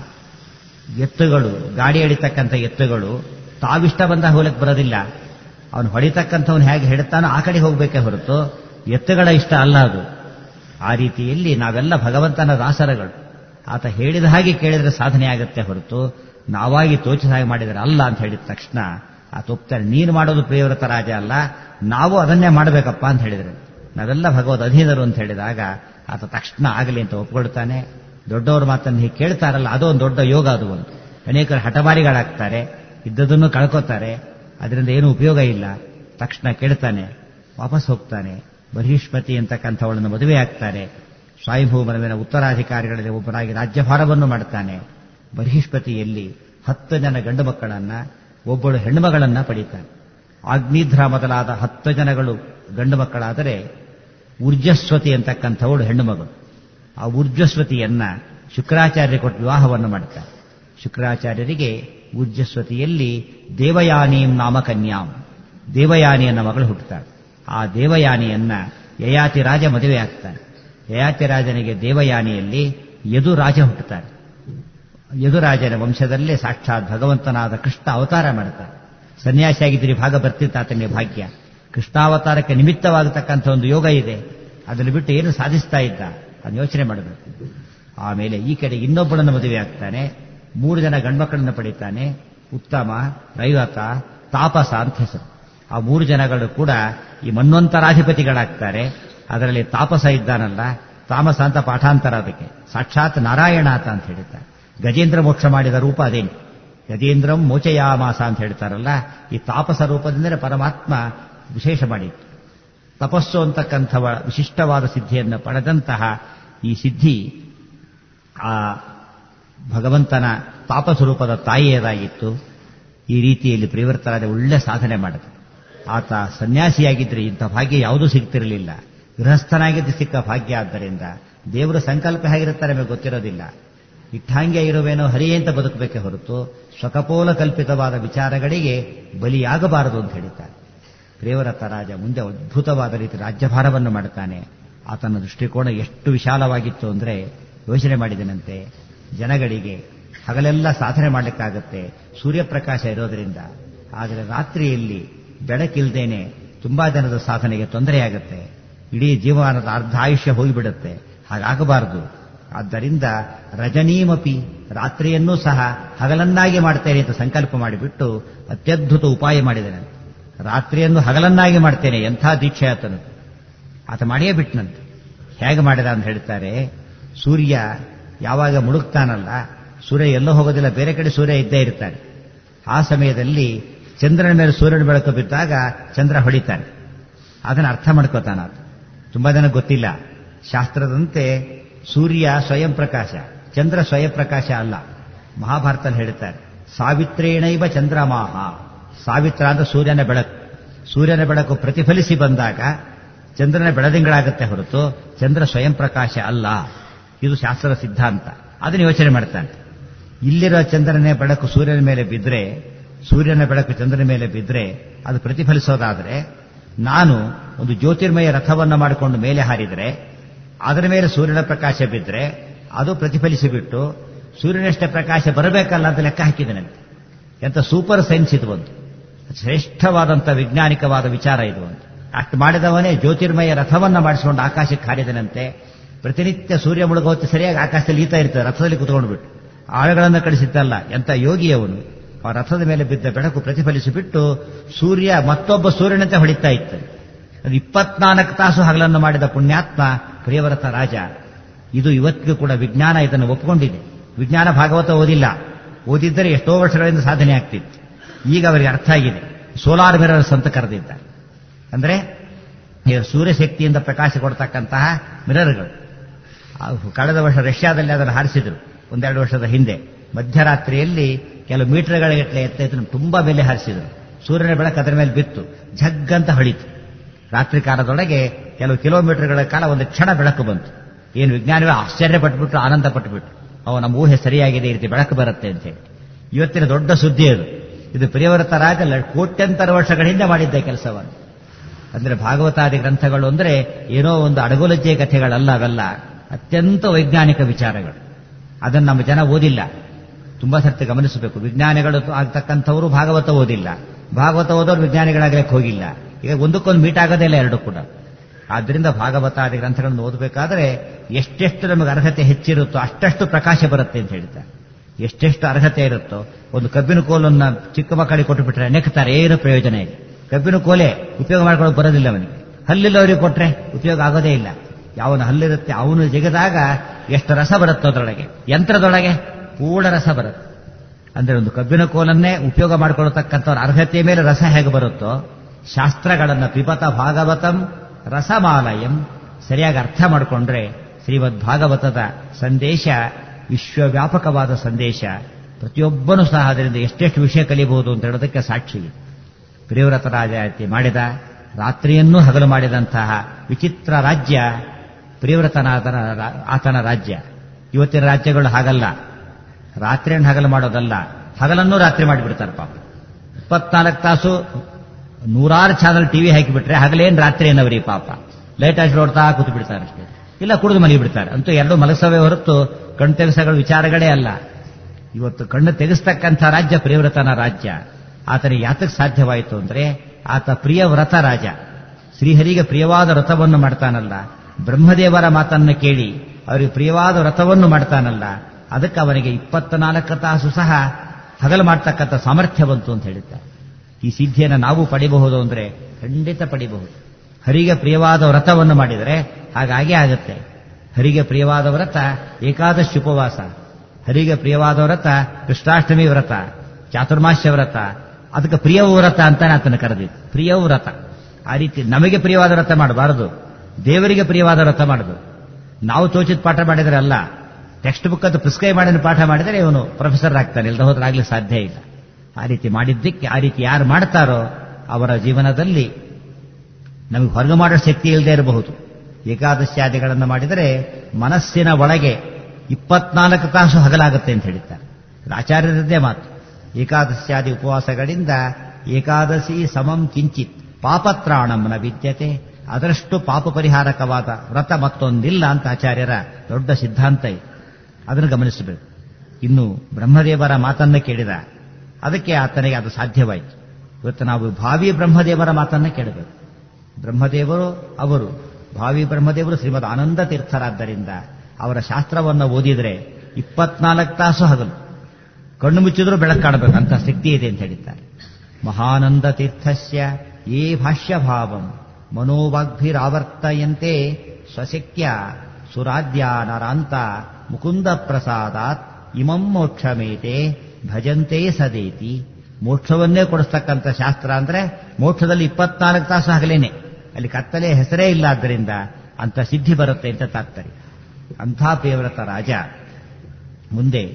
ಎತ್ತುಗಳು ಗಾಡಿ ಎಳಿತಕ್ಕಂಥ ಎತ್ತುಗಳು ತಾವಿಷ್ಟ ಬಂದಾಗ ಹೋಲಕ್ಕೆ ಬರೋದಿಲ್ಲ ಅವನು ಹೊಡಿತಕ್ಕಂಥವನು ಹೇಗೆ ಹೇಳ್ತಾನೋ ಆ ಕಡೆ ಹೋಗಬೇಕೇ ಹೊರತು ಎತ್ತುಗಳ ಇಷ್ಟ ಅಲ್ಲ ಅದು ಆ ರೀತಿಯಲ್ಲಿ ನಾವೆಲ್ಲ ಭಗವಂತನ ದಾಸರಗಳು ಆತ ಹೇಳಿದ ಹಾಗೆ ಕೇಳಿದರೆ ಸಾಧನೆ ಆಗುತ್ತೆ ಹೊರತು ನಾವಾಗಿ ತೋಚಿದ ಹಾಗೆ ಮಾಡಿದರೆ ಅಲ್ಲ ಅಂತ ಹೇಳಿದ ತಕ್ಷಣ ಆತ ಒಪ್ತಾರೆ ನೀನು ಮಾಡೋದು ಪ್ರಿಯವ್ರತ ರಾಜ ಅಲ್ಲ ನಾವು ಅದನ್ನೇ ಮಾಡಬೇಕಪ್ಪ ಅಂತ ಹೇಳಿದ್ರೆ ನಾವೆಲ್ಲ ಭಗವದ್ ಅಧೀನರು ಅಂತ ಹೇಳಿದಾಗ ಆತ ತಕ್ಷಣ ಆಗಲಿ ಅಂತ ಒಪ್ಕೊಳ್ತಾನೆ ದೊಡ್ಡವ್ರ ಮಾತನ್ನು ಹೀಗೆ ಕೇಳ್ತಾರಲ್ಲ ಅದು ಒಂದು ದೊಡ್ಡ ಯೋಗ ಅದು ಒಂದು ಅನೇಕರು ಹಠಮಾರಿಗಳಾಗ್ತಾರೆ ಇದ್ದದನ್ನು ಕಳ್ಕೋತಾರೆ ಅದರಿಂದ ಏನು ಉಪಯೋಗ ಇಲ್ಲ ತಕ್ಷಣ ಕೇಳ್ತಾನೆ ವಾಪಸ್ ಹೋಗ್ತಾನೆ ಬಹಿಷ್ಮತಿ ಅಂತಕ್ಕಂಥವಳನ್ನು ಮದುವೆ ಆಗ್ತಾರೆ ಸ್ವಯಂಭೂಮನವಿನ ಉತ್ತರಾಧಿಕಾರಿಗಳಲ್ಲಿ ಒಬ್ಬರಾಗಿ ರಾಜ್ಯಭಾರವನ್ನು ಮಾಡ್ತಾನೆ ಬಹಿಷ್ಪತಿಯಲ್ಲಿ ಹತ್ತು ಜನ ಗಂಡು ಮಕ್ಕಳನ್ನ ಒಬ್ಬಳು ಹೆಣ್ಣುಮಗಳನ್ನ ಪಡೀತಾನೆ ಆಗ್ನಿಧ್ರ ಮೊದಲಾದ ಹತ್ತು ಜನಗಳು ಗಂಡು ಮಕ್ಕಳಾದರೆ ಊರ್ಜಸ್ವತಿ ಅಂತಕ್ಕಂಥವಳು ಹೆಣ್ಣು ಮಗಳು ಆ ಊರ್ಜಸ್ವತಿಯನ್ನ ಶುಕ್ರಾಚಾರ್ಯ ಕೊಟ್ಟು ವಿವಾಹವನ್ನು ಮಾಡ್ತಾರೆ ಶುಕ್ರಾಚಾರ್ಯರಿಗೆ ಊರ್ಜಸ್ವತಿಯಲ್ಲಿ ದೇವಯಾನೀಂ ನಾಮಕನ್ಯಾಂ ದೇವಯಾನಿ ಎನ್ನ ಮಗಳು ಹುಟ್ಟುತ್ತಾಳೆ ಆ ದೇವಯಾನಿಯನ್ನ ಯಯಾತಿ ರಾಜ ಮದುವೆ ಆಗ್ತಾನೆ ಯಯಾತಿ ರಾಜನಿಗೆ ದೇವಯಾನಿಯಲ್ಲಿ ಯದು ರಾಜ ಹುಟ್ಟುತ್ತಾರೆ ಯದುರಾಜನ ವಂಶದಲ್ಲೇ ಸಾಕ್ಷಾತ್ ಭಗವಂತನಾದ ಕೃಷ್ಣ ಅವತಾರ ಮಾಡ್ತಾರೆ ಸನ್ಯಾಸಿಯಾಗಿದ್ದೀರಿ ಭಾಗ ಬರ್ತಿತ್ತು ಆತನಿಗೆ ಭಾಗ್ಯ ಕೃಷ್ಣಾವತಾರಕ್ಕೆ ನಿಮಿತ್ತವಾಗತಕ್ಕಂಥ ಒಂದು ಯೋಗ ಇದೆ ಅದನ್ನು ಬಿಟ್ಟು ಏನು ಸಾಧಿಸ್ತಾ ಇದ್ದ ಅದನ್ನು ಯೋಚನೆ ಮಾಡಬೇಕು ಆಮೇಲೆ ಈ ಕಡೆ ಇನ್ನೊಬ್ಬಳನ್ನು ಮದುವೆ ಆಗ್ತಾನೆ ಮೂರು ಜನ ಗಂಡ್ಮಕ್ಕಳನ್ನು ಪಡಿತಾನೆ ಉತ್ತಮ ರೈವತ ತಾಪಸ ಅಂತ ಹೆಸರು ಆ ಮೂರು ಜನಗಳು ಕೂಡ ಈ ಮನ್ವಂತರಾಧಿಪತಿಗಳಾಗ್ತಾರೆ ಅದರಲ್ಲಿ ತಾಪಸ ಇದ್ದಾನಲ್ಲ ತಾಮಸ ಅಂತ ಪಾಠಾಂತರ ಅದಕ್ಕೆ ಸಾಕ್ಷಾತ್ ನಾರಾಯಣಾತ ಅಂತ ಹೇಳ್ತಾರೆ ಗಜೇಂದ್ರ ಮೋಕ್ಷ ಮಾಡಿದ ರೂಪ ಅದೇನು ಗಜೇಂದ್ರಂ ಮೋಚಯಾಮಾಸ ಅಂತ ಹೇಳ್ತಾರಲ್ಲ ಈ ತಾಪಸ ರೂಪದಿಂದಲೇ ಪರಮಾತ್ಮ ವಿಶೇಷ ಮಾಡಿತ್ತು ತಪಸ್ಸು ಅಂತಕ್ಕಂಥ ವಿಶಿಷ್ಟವಾದ ಸಿದ್ಧಿಯನ್ನು ಪಡೆದಂತಹ ಈ ಸಿದ್ಧಿ ಆ ಭಗವಂತನ ತಾಪಸ್ವರೂಪದ ತಾಯಿಯದಾಗಿತ್ತು ಈ ರೀತಿಯಲ್ಲಿ ಪರಿವರ್ತನಾದ ಒಳ್ಳೆ ಸಾಧನೆ ಮಾಡಿದ ಆತ ಸನ್ಯಾಸಿಯಾಗಿದ್ದರೆ ಇಂಥ ಭಾಗ್ಯ ಯಾವುದೂ ಸಿಗ್ತಿರಲಿಲ್ಲ ಗೃಹಸ್ಥನಾಗಿದ್ದು ಸಿಕ್ಕ ಭಾಗ್ಯ ಆದ್ದರಿಂದ ದೇವರ ಸಂಕಲ್ಪ ಹೇಗಿರುತ್ತಾರೆ ನಮಗೆ ಗೊತ್ತಿರೋದಿಲ್ಲ ಇಟ್ಟಂಗೆ ಇರುವೇನೋ ಹರಿಯೇ ಅಂತ ಬದುಕಬೇಕೆ ಹೊರತು ಸ್ವಕಪೋಲ ಕಲ್ಪಿತವಾದ ವಿಚಾರಗಳಿಗೆ ಬಲಿಯಾಗಬಾರದು ಅಂತ ಹೇಳಿದ್ದಾರೆ ಪ್ರೇವರತ ರಾಜ ಮುಂದೆ ಅದ್ಭುತವಾದ ರೀತಿ ರಾಜ್ಯಭಾರವನ್ನು ಮಾಡುತ್ತಾನೆ ಆತನ ದೃಷ್ಟಿಕೋನ ಎಷ್ಟು ವಿಶಾಲವಾಗಿತ್ತು ಅಂದರೆ ಯೋಚನೆ ಮಾಡಿದನಂತೆ ಜನಗಳಿಗೆ ಹಗಲೆಲ್ಲ ಸಾಧನೆ ಮಾಡಲಿಕ್ಕಾಗತ್ತೆ ಸೂರ್ಯಪ್ರಕಾಶ ಇರೋದರಿಂದ ಆದರೆ ರಾತ್ರಿಯಲ್ಲಿ ಬೆಳಕಿಲ್ದೇನೆ ತುಂಬಾ ಜನದ ಸಾಧನೆಗೆ ತೊಂದರೆಯಾಗುತ್ತೆ ಇಡೀ ಜೀವನದ ಅರ್ಧ ಆಯುಷ್ಯ ಹೋಗಿಬಿಡುತ್ತೆ ಹಾಗಾಗಬಾರದು ಆದ್ದರಿಂದ ರಜನೀಮಪಿ ರಾತ್ರಿಯನ್ನೂ ಸಹ ಹಗಲನ್ನಾಗಿ ಮಾಡ್ತೇನೆ ಅಂತ ಸಂಕಲ್ಪ ಮಾಡಿಬಿಟ್ಟು ಅತ್ಯದ್ಭುತ ಉಪಾಯ ಮಾಡಿದ್ದೇನೆ ರಾತ್ರಿಯನ್ನು ಹಗಲನ್ನಾಗಿ ಮಾಡ್ತೇನೆ ಎಂಥ ದೀಕ್ಷೆ ಆತನು ಆತ ಮಾಡಿಯೇ ಬಿಟ್ಟನಂತೆ ಹೇಗೆ ಮಾಡಿದ ಅಂತ ಹೇಳ್ತಾರೆ ಸೂರ್ಯ ಯಾವಾಗ ಮುಳುಗ್ತಾನಲ್ಲ ಸೂರ್ಯ ಎಲ್ಲೋ ಹೋಗೋದಿಲ್ಲ ಬೇರೆ ಕಡೆ ಸೂರ್ಯ ಇದ್ದೇ ಇರ್ತಾನೆ ಆ ಸಮಯದಲ್ಲಿ ಚಂದ್ರನ ಮೇಲೆ ಸೂರ್ಯನ ಬೆಳಕು ಬಿದ್ದಾಗ ಚಂದ್ರ ಹೊಡಿತಾನೆ ಅದನ್ನು ಅರ್ಥ ಮಾಡ್ಕೋತಾನ ಆತ ತುಂಬಾ ಜನ ಗೊತ್ತಿಲ್ಲ ಶಾಸ್ತ್ರದಂತೆ ಸೂರ್ಯ ಸ್ವಯಂ ಪ್ರಕಾಶ ಚಂದ್ರ ಸ್ವಯಂ ಪ್ರಕಾಶ ಅಲ್ಲ ಮಹಾಭಾರತದಲ್ಲಿ ಹೇಳ್ತಾರೆ ಸಾವಿತ್ರೇಣೈವ ಚಂದ್ರಮಾಹ ಸಾವಿತ್ರ ಅಂದ್ರೆ ಸೂರ್ಯನ ಬೆಳಕು ಸೂರ್ಯನ ಬೆಳಕು ಪ್ರತಿಫಲಿಸಿ ಬಂದಾಗ ಚಂದ್ರನ ಬೆಳದಿಂಗಳಾಗುತ್ತೆ ಹೊರತು ಚಂದ್ರ ಸ್ವಯಂ ಪ್ರಕಾಶ ಅಲ್ಲ ಇದು ಶಾಸ್ತ್ರದ ಸಿದ್ಧಾಂತ ಅದನ್ನು ಯೋಚನೆ ಮಾಡ್ತಾನೆ ಇಲ್ಲಿರೋ ಚಂದ್ರನ ಬೆಳಕು ಸೂರ್ಯನ ಮೇಲೆ ಬಿದ್ದರೆ ಸೂರ್ಯನ ಬೆಳಕು ಚಂದ್ರನ ಮೇಲೆ ಬಿದ್ದರೆ ಅದು ಪ್ರತಿಫಲಿಸೋದಾದರೆ ನಾನು ಒಂದು ಜ್ಯೋತಿರ್ಮಯ ರಥವನ್ನು ಮಾಡಿಕೊಂಡು ಮೇಲೆ ಹಾರಿದರೆ ಅದರ ಮೇಲೆ ಸೂರ್ಯನ ಪ್ರಕಾಶ ಬಿದ್ದರೆ ಅದು ಪ್ರತಿಫಲಿಸಿಬಿಟ್ಟು ಸೂರ್ಯನಷ್ಟೇ ಪ್ರಕಾಶ ಬರಬೇಕಲ್ಲ ಅಂತ ಲೆಕ್ಕ ಹಾಕಿದನಂತೆ ಎಂತ ಸೂಪರ್ ಸೈನ್ಸ್ ಇದು ಒಂದು ಶ್ರೇಷ್ಠವಾದಂಥ ವೈಜ್ಞಾನಿಕವಾದ ವಿಚಾರ ಇದು ಒಂದು ಅಷ್ಟು ಮಾಡಿದವನೇ ಜ್ಯೋತಿರ್ಮಯ ರಥವನ್ನ ಮಾಡಿಸಿಕೊಂಡು ಆಕಾಶಕ್ಕೆ ಹಾರಿದನಂತೆ ಪ್ರತಿನಿತ್ಯ ಸೂರ್ಯ ಮುಳುಗೋತ್ತು ಸರಿಯಾಗಿ ಆಕಾಶದಲ್ಲಿ ಈತ ಇರ್ತದೆ ರಥದಲ್ಲಿ ಕುತ್ಕೊಂಡು ಬಿಟ್ಟು ಆಳುಗಳನ್ನು ಕಳಿಸಿದ್ದಲ್ಲ ಎಂತ ಯೋಗಿ ಅವನು ಆ ರಥದ ಮೇಲೆ ಬಿದ್ದ ಬೆಳಕು ಪ್ರತಿಫಲಿಸಿಬಿಟ್ಟು ಸೂರ್ಯ ಮತ್ತೊಬ್ಬ ಸೂರ್ಯನಂತೆ ಹೊಡಿತಾ ಇತ್ತು ಅದು ಇಪ್ಪತ್ನಾಲ್ಕು ತಾಸು ಹಗಲನ್ನು ಮಾಡಿದ ಪುಣ್ಯಾತ್ಮ ಪ್ರಿಯವರತ ರಾಜ ಇದು ಇವತ್ತಿಗೂ ಕೂಡ ವಿಜ್ಞಾನ ಇದನ್ನು ಒಪ್ಪಿಕೊಂಡಿದೆ ವಿಜ್ಞಾನ ಭಾಗವತ ಓದಿಲ್ಲ ಓದಿದ್ದರೆ ಎಷ್ಟೋ ವರ್ಷಗಳಿಂದ ಸಾಧನೆ ಆಗ್ತಿತ್ತು ಈಗ ಅವರಿಗೆ ಅರ್ಥ ಆಗಿದೆ ಸೋಲಾರ್ ಮಿರರ್ಸ್ ಅಂತ ಕರೆದಿದ್ದ ಅಂದ್ರೆ ಸೂರ್ಯಶಕ್ತಿಯಿಂದ ಪ್ರಕಾಶ ಕೊಡ್ತಕ್ಕಂತಹ ಮಿರರ್ಗಳು ಕಳೆದ ವರ್ಷ ರಷ್ಯಾದಲ್ಲಿ ಅದನ್ನು ಹಾರಿಸಿದ್ರು ಒಂದೆರಡು ವರ್ಷದ ಹಿಂದೆ ಮಧ್ಯರಾತ್ರಿಯಲ್ಲಿ ಕೆಲವು ಮೀಟರ್ಗಳ ಗಟ್ಟಲೆ ಎತ್ತ ತುಂಬಾ ಬೆಲೆ ಹಾರಿಸಿದ್ರು ಸೂರ್ಯನ ಬೆಳಕು ಅದರ ಮೇಲೆ ಬಿತ್ತು ಝಗ್ಗಂತ ಹೊಳಿತು ರಾತ್ರಿ ಕಾಲದೊಳಗೆ ಕೆಲವು ಕಿಲೋಮೀಟರ್ಗಳ ಕಾಲ ಒಂದು ಕ್ಷಣ ಬೆಳಕು ಬಂತು ಏನು ವಿಜ್ಞಾನಿಗಳು ಆಶ್ಚರ್ಯ ಪಟ್ಟುಬಿಟ್ಟು ಆನಂದ ಪಟ್ಟುಬಿಟ್ಟು ಅವು ನಮ್ಮ ಊಹೆ ಸರಿಯಾಗಿದೆ ಈ ರೀತಿ ಬೆಳಕು ಬರುತ್ತೆ ಅಂತೇಳಿ ಇವತ್ತಿನ ದೊಡ್ಡ ಸುದ್ದಿ ಅದು ಇದು ಪ್ರಿಯವರತ ರಾಜ ಕೋಟ್ಯಂತರ ವರ್ಷಗಳ ಹಿಂದೆ ಮಾಡಿದ್ದ ಕೆಲಸವನ್ನು ಅಂದ್ರೆ ಭಾಗವತಾದಿ ಗ್ರಂಥಗಳು ಅಂದ್ರೆ ಏನೋ ಒಂದು ಅಡಗುಲಜ್ಜೆ ಕಥೆಗಳಲ್ಲ ಅವೆಲ್ಲ ಅತ್ಯಂತ ವೈಜ್ಞಾನಿಕ ವಿಚಾರಗಳು ಅದನ್ನು ನಮ್ಮ ಜನ ಓದಿಲ್ಲ ತುಂಬಾ ಸರ್ತಿ ಗಮನಿಸಬೇಕು ವಿಜ್ಞಾನಿಗಳು ಆಗ್ತಕ್ಕಂಥವರು ಭಾಗವತ ಓದಿಲ್ಲ ಭಾಗವತ ಓದೋರು ವಿಜ್ಞಾನಿಗಳಾಗಲಿಕ್ಕೆ ಹೋಗಿಲ್ಲ ಈಗ ಒಂದಕ್ಕೊಂದು ಮೀಟ್ ಆಗೋದೇ ಇಲ್ಲ ಎರಡು ಕೂಡ ಆದ್ದರಿಂದ ಭಾಗವತಾದಿ ಗ್ರಂಥಗಳನ್ನು ಓದಬೇಕಾದ್ರೆ ಎಷ್ಟೆಷ್ಟು ನಮಗೆ ಅರ್ಹತೆ ಹೆಚ್ಚಿರುತ್ತೋ ಅಷ್ಟಷ್ಟು ಪ್ರಕಾಶ ಬರುತ್ತೆ ಅಂತ ಹೇಳ್ತಾರೆ ಎಷ್ಟೆಷ್ಟು ಅರ್ಹತೆ ಇರುತ್ತೋ ಒಂದು ಕಬ್ಬಿನ ಕೋಲನ್ನ ಚಿಕ್ಕ ಮಕ್ಕಳಿಗೆ ಕೊಟ್ಟು ಬಿಟ್ರೆ ನೆಕ್ತಾರೆ ಏನು ಪ್ರಯೋಜನ ಇಲ್ಲ ಕಬ್ಬಿನ ಕೋಲೆ ಉಪಯೋಗ ಮಾಡ್ಕೊಳ್ಳೋಕೆ ಬರೋದಿಲ್ಲ ಅವನಿಗೆ ಹಲ್ಲಿಲ್ಲವರಿಗೆ ಕೊಟ್ರೆ ಉಪಯೋಗ ಆಗೋದೇ ಇಲ್ಲ ಯಾವನ ಹಲ್ಲಿರುತ್ತೆ ಅವನು ಜಿಗದಾಗ ಎಷ್ಟು ರಸ ಬರುತ್ತೆ ಅದರೊಳಗೆ ಯಂತ್ರದೊಳಗೆ ಪೂರ್ಣ ರಸ ಬರುತ್ತೆ ಅಂದ್ರೆ ಒಂದು ಕಬ್ಬಿನ ಕೋಲನ್ನೇ ಉಪಯೋಗ ಮಾಡಿಕೊಳ್ಳತಕ್ಕಂಥವ್ರ ಅರ್ಹತೆಯ ಮೇಲೆ ರಸ ಹೇಗೆ ಬರುತ್ತೋ ಶಾಸ್ತ್ರಗಳನ್ನ ಪಿಪತ ಭಾಗವತಂ ರಸಮಾಲಯಂ ಸರಿಯಾಗಿ ಅರ್ಥ ಮಾಡಿಕೊಂಡ್ರೆ ಶ್ರೀಮದ್ ಭಾಗವತದ ಸಂದೇಶ ವಿಶ್ವವ್ಯಾಪಕವಾದ ಸಂದೇಶ ಪ್ರತಿಯೊಬ್ಬನೂ ಸಹ ಅದರಿಂದ ಎಷ್ಟೆಷ್ಟು ವಿಷಯ ಕಲಿಬಹುದು ಅಂತ ಹೇಳೋದಕ್ಕೆ ಸಾಕ್ಷಿ ಪ್ರಿಯವ್ರತ ರಾಜಾತಿ ಮಾಡಿದ ರಾತ್ರಿಯನ್ನೂ ಹಗಲು ಮಾಡಿದಂತಹ ವಿಚಿತ್ರ ರಾಜ್ಯ ಪ್ರಿಯವ್ರತನಾದನ ಆತನ ರಾಜ್ಯ ಇವತ್ತಿನ ರಾಜ್ಯಗಳು ಹಾಗಲ್ಲ ರಾತ್ರಿಯನ್ನು ಹಗಲು ಮಾಡೋದಲ್ಲ ಹಗಲನ್ನೂ ರಾತ್ರಿ ಮಾಡಿಬಿಡ್ತಾರೆ ಪಾಪ ಇಪ್ಪತ್ನಾಲ್ಕು ತಾಸು ನೂರಾರು ಚಾನಲ್ ಟಿವಿ ಹಾಕಿಬಿಟ್ರೆ ಹಗಲೇನು ರಾತ್ರಿ ಏನವರಿ ಪಾಪ ಲೈಟ್ ಹಾಕಿ ನೋಡ್ತಾ ಕೂತು ಬಿಡ್ತಾರೆ ಅಷ್ಟೇ ಇಲ್ಲ ಕುಡಿದು ಮಲಗಿ ಬಿಡ್ತಾರೆ ಅಂತೂ ಎರಡು ಮಲಸವೇ ಹೊರತು ಕಣ್ಣು ತೆಗೆಸಗಳ ವಿಚಾರಗಳೇ ಅಲ್ಲ ಇವತ್ತು ಕಣ್ಣು ತೆಗೆಸ್ತಕ್ಕಂಥ ರಾಜ್ಯ ಪ್ರಿಯವ್ರತನ ರಾಜ್ಯ ಆತನಿಗೆ ಯಾತಕ್ಕೆ ಸಾಧ್ಯವಾಯಿತು ಅಂದ್ರೆ ಆತ ಪ್ರಿಯ ವ್ರತ ರಾಜ ಶ್ರೀಹರಿಗೆ ಪ್ರಿಯವಾದ ವ್ರತವನ್ನು ಮಾಡ್ತಾನಲ್ಲ ಬ್ರಹ್ಮದೇವರ ಮಾತನ್ನು ಕೇಳಿ ಅವರಿಗೆ ಪ್ರಿಯವಾದ ವ್ರತವನ್ನು ಮಾಡ್ತಾನಲ್ಲ ಅದಕ್ಕೆ ಅವನಿಗೆ ಇಪ್ಪತ್ನಾಲ್ಕು ತಾಸು ಸಹ ಹಗಲು ಮಾಡ್ತಕ್ಕಂಥ ಸಾಮರ್ಥ್ಯ ಬಂತು ಅಂತ ಹೇಳಿದ್ದಾರೆ ಈ ಸಿದ್ಧಿಯನ್ನು ನಾವು ಪಡಿಬಹುದು ಅಂದ್ರೆ ಖಂಡಿತ ಪಡಿಬಹುದು ಹರಿಗೆ ಪ್ರಿಯವಾದ ವ್ರತವನ್ನು ಮಾಡಿದರೆ ಹಾಗಾಗೇ ಆಗುತ್ತೆ ಹರಿಗೆ ಪ್ರಿಯವಾದ ವ್ರತ ಏಕಾದಶಿ ಉಪವಾಸ ಹರಿಗೆ ಪ್ರಿಯವಾದ ವ್ರತ ಕೃಷ್ಣಾಷ್ಟಮಿ ವ್ರತ ಚಾತುರ್ಮಾಸ್ಯ ವ್ರತ ಅದಕ್ಕೆ ಪ್ರಿಯ ವ್ರತ ಅಂತಾನೆ ಆತನ ಕರೆದಿದ್ದು ಪ್ರಿಯ ವ್ರತ ಆ ರೀತಿ ನಮಗೆ ಪ್ರಿಯವಾದ ವ್ರತ ಮಾಡಬಾರದು ದೇವರಿಗೆ ಪ್ರಿಯವಾದ ವ್ರತ ಮಾಡುದು ನಾವು ತೋಚಿದ ಪಾಠ ಮಾಡಿದರೆ ಅಲ್ಲ ಟೆಕ್ಸ್ಟ್ ಬುಕ್ ಅದು ಪ್ರಿಸ್ಕ್ರೈಬ್ ಮಾಡಿದ ಪಾಠ ಮಾಡಿದರೆ ಇವನು ಪ್ರೊಫೆಸರ್ ಆಗ್ತಾನೆ ಇಲ್ಲದ ಹೋದ್ರೆ ಆಗ್ಲಿಕ್ಕೆ ಸಾಧ್ಯ ಇಲ್ಲ ಆ ರೀತಿ ಮಾಡಿದ್ದಕ್ಕೆ ಆ ರೀತಿ ಯಾರು ಮಾಡ್ತಾರೋ ಅವರ ಜೀವನದಲ್ಲಿ ನಮಗೆ ಹೊರಗೆ ಮಾಡೋ ಶಕ್ತಿ ಇಲ್ಲದೆ ಇರಬಹುದು ಏಕಾದಶಾದಿಗಳನ್ನು ಮಾಡಿದರೆ ಮನಸ್ಸಿನ ಒಳಗೆ ಇಪ್ಪತ್ನಾಲ್ಕು ತಾಸು ಹಗಲಾಗುತ್ತೆ ಅಂತ ಹೇಳಿದ್ದಾರೆ ಇದು ಆಚಾರ್ಯರದ್ದೇ ಮಾತು ಏಕಾದಶಾದಿ ಉಪವಾಸಗಳಿಂದ ಏಕಾದಶಿ ಸಮಂ ಕಿಂಚಿತ್ ಪಾಪತ್ರಾಣಂ ನ ವಿದ್ಯತೆ ಅದರಷ್ಟು ಪಾಪ ಪರಿಹಾರಕವಾದ ವ್ರತ ಮತ್ತೊಂದಿಲ್ಲ ಅಂತ ಆಚಾರ್ಯರ ದೊಡ್ಡ ಸಿದ್ಧಾಂತ ಇದೆ ಅದನ್ನು ಗಮನಿಸಬೇಕು ಇನ್ನು ಬ್ರಹ್ಮದೇವರ ಮಾತನ್ನು ಕೇಳಿದ ಅದಕ್ಕೆ ಆತನಿಗೆ ಅದು ಸಾಧ್ಯವಾಯಿತು ಇವತ್ತು ನಾವು ಭಾವಿ ಬ್ರಹ್ಮದೇವರ ಮಾತನ್ನು ಕೇಳಬೇಕು ಬ್ರಹ್ಮದೇವರು ಅವರು ಭಾವಿ ಬ್ರಹ್ಮದೇವರು ಶ್ರೀಮದ್ ಆನಂದ ತೀರ್ಥರಾದ್ದರಿಂದ ಅವರ ಶಾಸ್ತ್ರವನ್ನು ಓದಿದರೆ ಇಪ್ಪತ್ನಾಲ್ಕು ತಾಸು ಹಗಲು ಕಣ್ಣು ಮುಚ್ಚಿದ್ರೂ ಬೆಳಕು ಕಾಣಬೇಕು ಅಂತ ಶಕ್ತಿ ಇದೆ ಅಂತ ಹೇಳಿದ್ದಾರೆ ಮಹಾನಂದ ತೀರ್ಥಸ್ಯ ಏ ಭಾಷ್ಯ ಭಾವಂ ಮನೋವಾಗ್ಭಿರಾವರ್ತಯಂತೆ ಸ್ವಶಕ್ಯ ಸುರಾಧ್ಯ ನರಾಂತ ಮುಕುಂದ ಪ್ರಸಾದಾತ್ ಇಮಂ ಮೋಕ್ಷಮೇತೆ ಭಜಂತೆ ಸದೇತಿ ಮೋಕ್ಷವನ್ನೇ ಕೊಡಿಸ್ತಕ್ಕಂಥ ಶಾಸ್ತ್ರ ಅಂದ್ರೆ ಮೋಕ್ಷದಲ್ಲಿ ಇಪ್ಪತ್ನಾಲ್ಕು ತಾಸು ಹಗಲೇನೆ ಅಲ್ಲಿ ಕತ್ತಲೆ ಹೆಸರೇ ಇಲ್ಲ ಆದ್ದರಿಂದ ಅಂತ ಸಿದ್ಧಿ ಬರುತ್ತೆ ಅಂತ ತಾತ್ಪರ್ಯ ಅಂಥ ಪ್ರಿಯವ್ರತ ರಾಜ ಮುಂದೆ